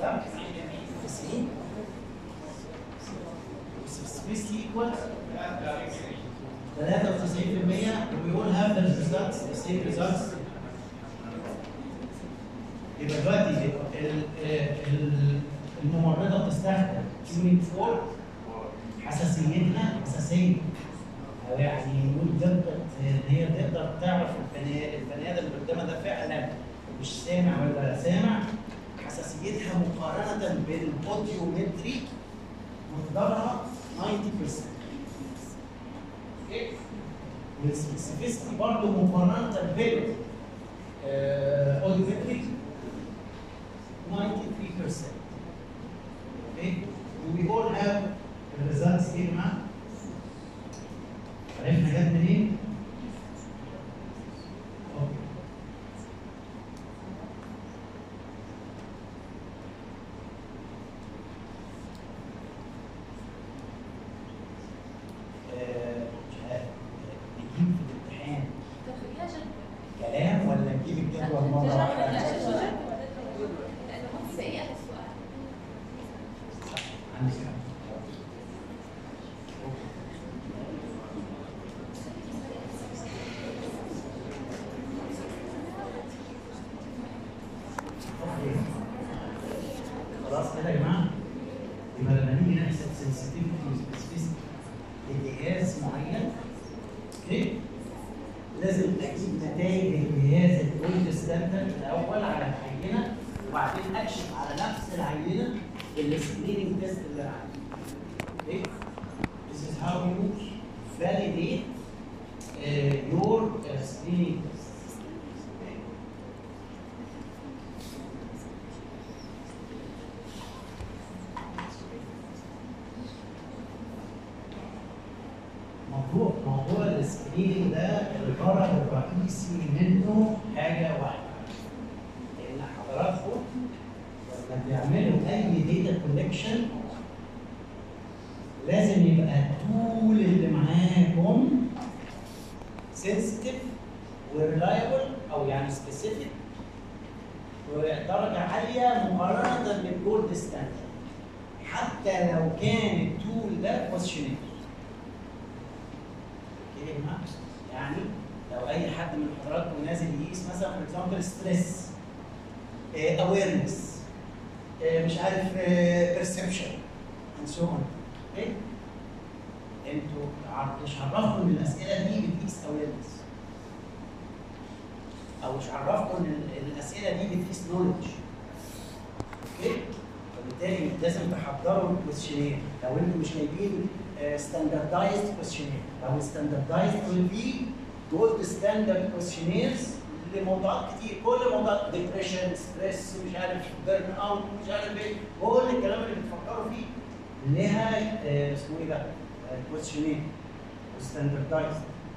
specificity equals 93% we all have the results the same results يبقى دلوقتي ال- ال- الممرضه بتستخدم تيونينج فور حساسيتها حساسيه أو يعني نقول دقه ان هي تقدر تعرف البني البني ادم اللي قدامها ده فعلا مش سامع ولا سامع حساسيتها مقارنه بالاوديومتري مقدارها 90% اوكي والسبيسيفيستي برضه مقارنه بال uh, audiometric 93%. Okay? Do we all have the results ايه يا جماعه؟ عرفنا جت منين؟ اوكي آه، مش عارف نجيب في الامتحان كلام ولا نجيب الجدول مره واحده؟ سيئة السؤال عندك حق. أوكي. خلاص كده يا جماعه يبقى لما نيجي نحسب sensitivity وسبيسيفيستي لجهاز معين اوكي لازم اجيب نتائج الجهاز الجولد ستاندرد الاول على العينه وبعدين اكشف على نفس العينه السكريننج تيست اللي انا عامله. اوكي This is how you validate uh, your uh, screening test. Okay. موضوع موضوع السكريننج ده الغرض الرئيسي منه حاجه واحده ان حضراتكم لما بيعملوا اي داتا كولكشن لازم يبقى التول اللي معاكم سنسيتيف وريلايبل او يعني سبيسيفيك ودرجه عاليه مقارنه بالجولد ستاندرد حتى لو كان التول ده كويشنير اوكي يا جماعه يعني لو اي حد من حضراتكم نازل يقيس مثلا فور اكزامبل ستريس اويرنس مش عارف بيرسبشن اند سو اون اوكي انتوا ع- مش عرفكم ان الاسئله دي بتقيس اويرنس او مش عرفكم ان ال- الاسئله دي بتقيس نولج اوكي فبالتالي لازم تحضروا الكويشنير لو انتوا مش جايبين ستاندردايزد كويشنير لو ستاندردايزد will be جولد ستاندرد كويشنيرز لموضوعات كتير كل موضوعات ديبريشن ستريس مش عارف بيرن اوت مش عارف ايه كل الكلام اللي بتفكروا فيه لها آه، اسمه ايه ده؟ كويشنير ستاندردايزد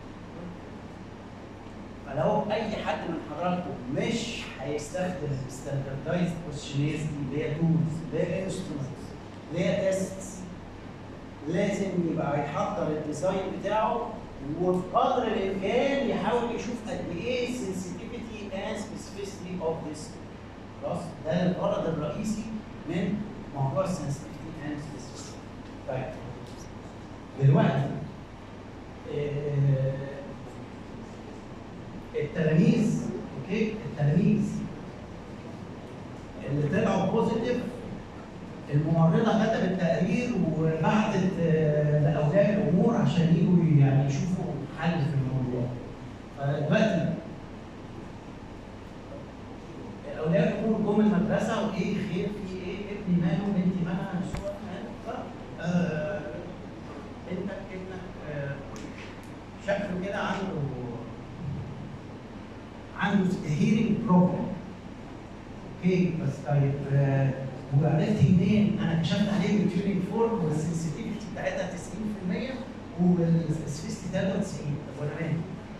فلو اي حد من حضراتكم مش هيستخدم ستاندردايزد كويشنيرز دي اللي هي تولز اللي هي انسترومنتس اللي هي تيستس لازم يبقى يحضر الديزاين بتاعه وبقدر الامكان يحاول يشوف قد ايه sensitivity and specificity of this خلاص ده الغرض الرئيسي من موضوع السنسيتيفيتي and specificity طيب دلوقتي آه، التلاميذ اوكي التلاميذ اللي طلعوا بوزيتيف الممرضه كتبت تقرير وبعتت آه، لاولياء الامور عشان يجوا يعني يشوفوا حل في الموضوع. فدلوقتي اولياء الامور جم المدرسه وايه خير في ايه ابني ماله بنتي مالها شو ماله آه، ابنك ابنك آه، شكله كده عنده عنده هيرنج بروبلم اوكي بس طيب آه، وعرفت منين؟ انا كشفت عليه بالتيونينج فورم والسنسيتيفيتي بتاعتها 90% والسبيسيفيتي 93 طب وانا مالي؟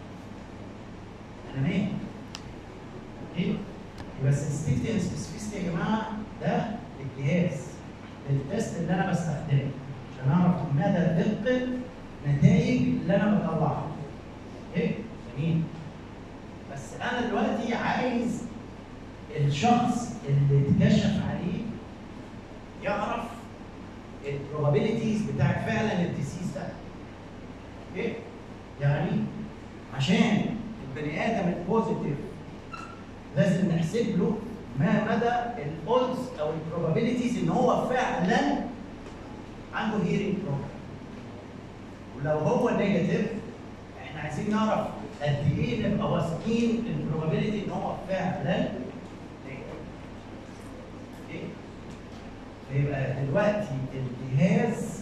انا مالي؟ اوكي؟ يبقى السنسيتيفيتي والسبيسيفيتي يا جماعه ده الجهاز التست اللي انا بستخدمه عشان اعرف مدى دقه نتائج اللي انا بطلعها. اوكي؟ جميل. بس انا دلوقتي عايز الشخص اللي اتكشف عليه يعرف البروبابيلتيز بتاعت فعلا الديسيز ده. اوكي؟ يعني عشان البني ادم البوزيتيف لازم نحسب له ما مدى الاودز او البروبابيلتيز ان هو فعلا عنده هيرنج بروبلم. ولو هو نيجاتيف احنا عايزين نعرف قد ايه نبقى واثقين البروبابيلتي ان هو فعلا نيجاتيف. اوكي؟ فيبقى دلوقتي الجهاز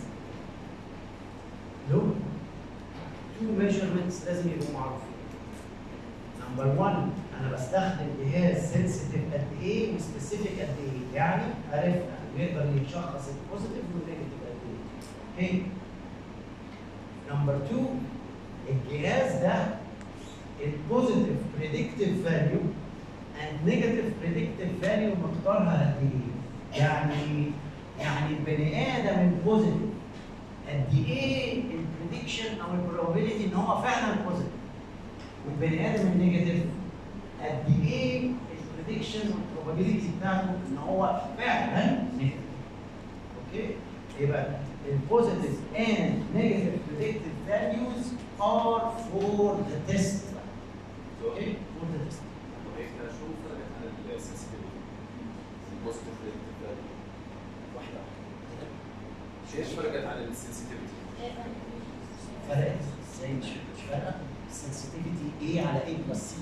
له تو ميجرمنتس لازم يبقوا معروفين. نمبر 1 انا بستخدم جهاز سنسيتيف قد ايه وسبيسيفيك قد ايه يعني عرفنا نقدر نشخص البوزيتيف والنيجاتيف قد ايه اوكي نمبر 2 الجهاز ده البوزيتيف بريدكتيف فاليو اند نيجاتيف بريدكتيف فاليو مقدارها قد ايه يعني يعني البني ادم البوزيتيف قد ايه البريدكشن او البروبابيلتي ان هو فعلا بوزيتيف والبني ادم النيجاتيف قد ايه البريدكشن والبروبابيلتي بتاعته ان هو فعلا نيجاتيف اوكي يبقى البوزيتيف and negative predictive values are for the test okay for the test احنا شو فرقت عن السنسيتيفيتي؟ البوزيتيف ريليتيف واحدة ايش فرقت عن السنسيتيفيتي؟ فرقت ازاي مش مش فارقه sensitivity A على A بلس C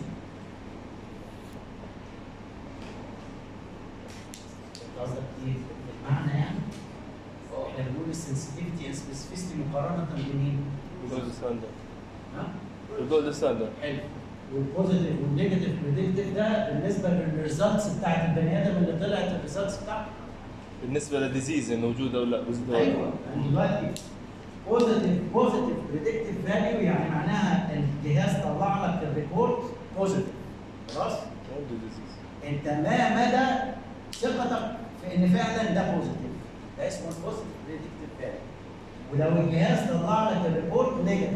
انت قصدك ايه المعنى يعني احنا بنقول السنسيتيفيتي and specificity مقارنه بمين؟ الجولد ستاندرد ها؟ الجولد ستاندرد حلو والبوزيتيف والنيجاتيف بريدكتيف ده بالنسبه للريزلتس بتاعت البني ادم اللي طلعت الريزلتس بتاعته بالنسبه للديزيز انه موجوده ولا لا بوزيتيف ولا لا. ايوه يعني دلوقتي بوزيتيف بوزيتيف بريدكتيف فاليو يعني معناها الجهاز طلع لك الريبورت بوزيتيف خلاص عنده ديزيز انت ما مدى ثقتك في ان فعلا ده بوزيتيف ده اسمه البوزيتيف بريدكتيف فاليو ولو الجهاز طلع لك الريبورت نيجاتيف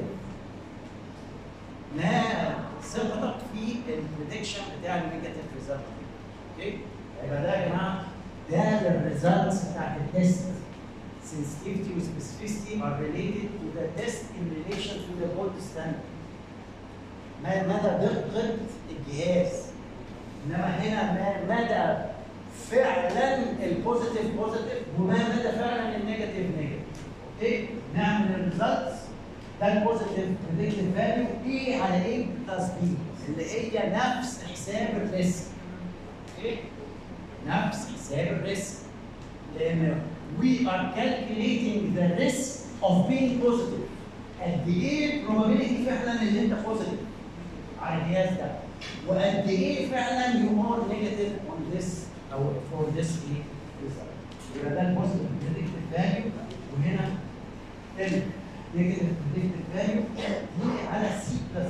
ما ثقتك في البريدكشن بتاع النيجاتيف ريزلت اوكي يبقى ده يا جماعه ده الريزلتس بتاعت التست sensitivity و specificity are related to the test in relation to the gold standard ما مدى دقة الجهاز انما هنا ما مدى فعلا البوزيتيف بوزيتيف وما مدى فعلا النيجاتيف نيجاتيف اوكي نعمل الريزلتس ده البوزيتيف بريدكتيف فاليو ايه على ايه بلس بي اللي هي نفس حساب الريسك اوكي نفس حساب الريسك لان we are calculating the risk of being positive قد ايه probability فعلا ان انت positive على الجهاز ده وقد ايه فعلا you are negative on this او for this ايه result يبقى ده البوزيتيف predictive value وهنا النيجاتيف predictive value دي على سي بلس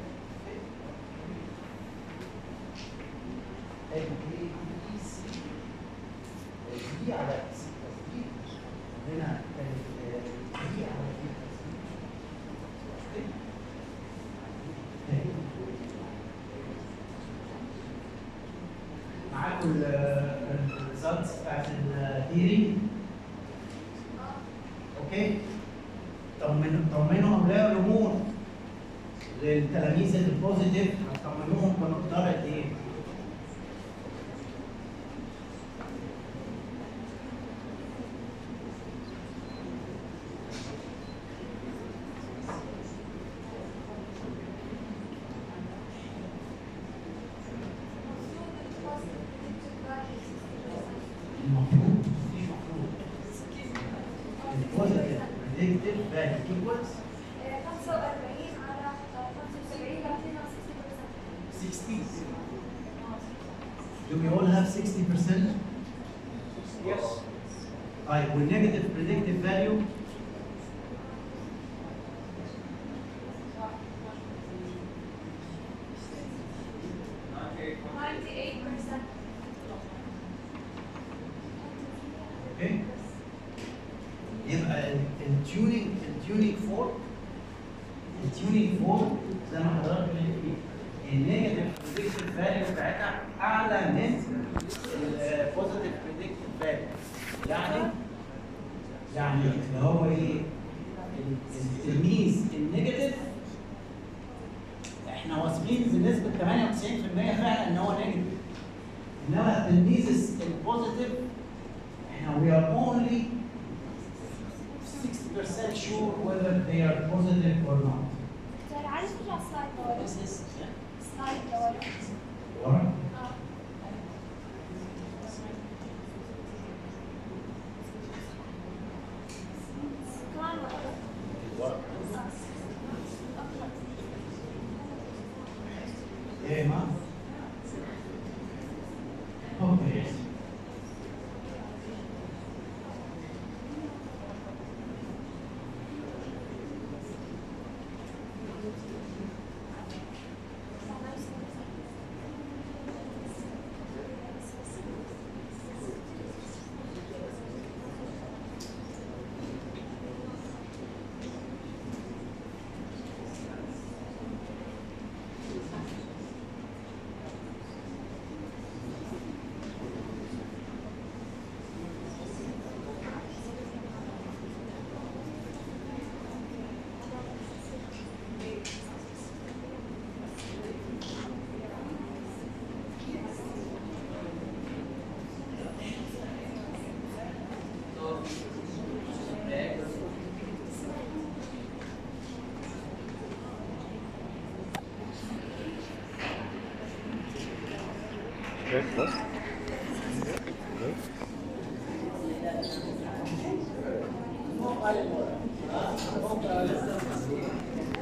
دي على سي بلس دي هنا كانت دي على دي بلس دي معاكم الريزلتس بتاعت الثيري اوكي طمنوا طمنوا اولياء الامور للتلاميذ البوزيتيف هتطمنوهم بمقدار قد ايه؟ المفروض مش المفروض البوزيتيف بريدكتيف فاليو ايكوالز 45 على 75 60 Do we all have 60%? Yes. طيب والنيجاتيف بريدكتيف فاليو اوكي يبقى التيونينج التيونينج فور التيونينج فور زي ما حضرتك قلت النيجاتيف بريدكتيف فاليو بتاعتها اعلى من البوزيتيف بريدكتيف فاليو يعني يعني اللي هو ايه التلميذ النيجاتيف احنا واثقين بنسبه 98% فعلا ان هو نيجاتيف انما التلميذ البوزيتيف احنا we are only 60% sure whether they are positive or not. عارف ترجع سلايد لورا This is سلايد لورا ورا اه كمان ورا ورا ايه ما Okay, das. Okay.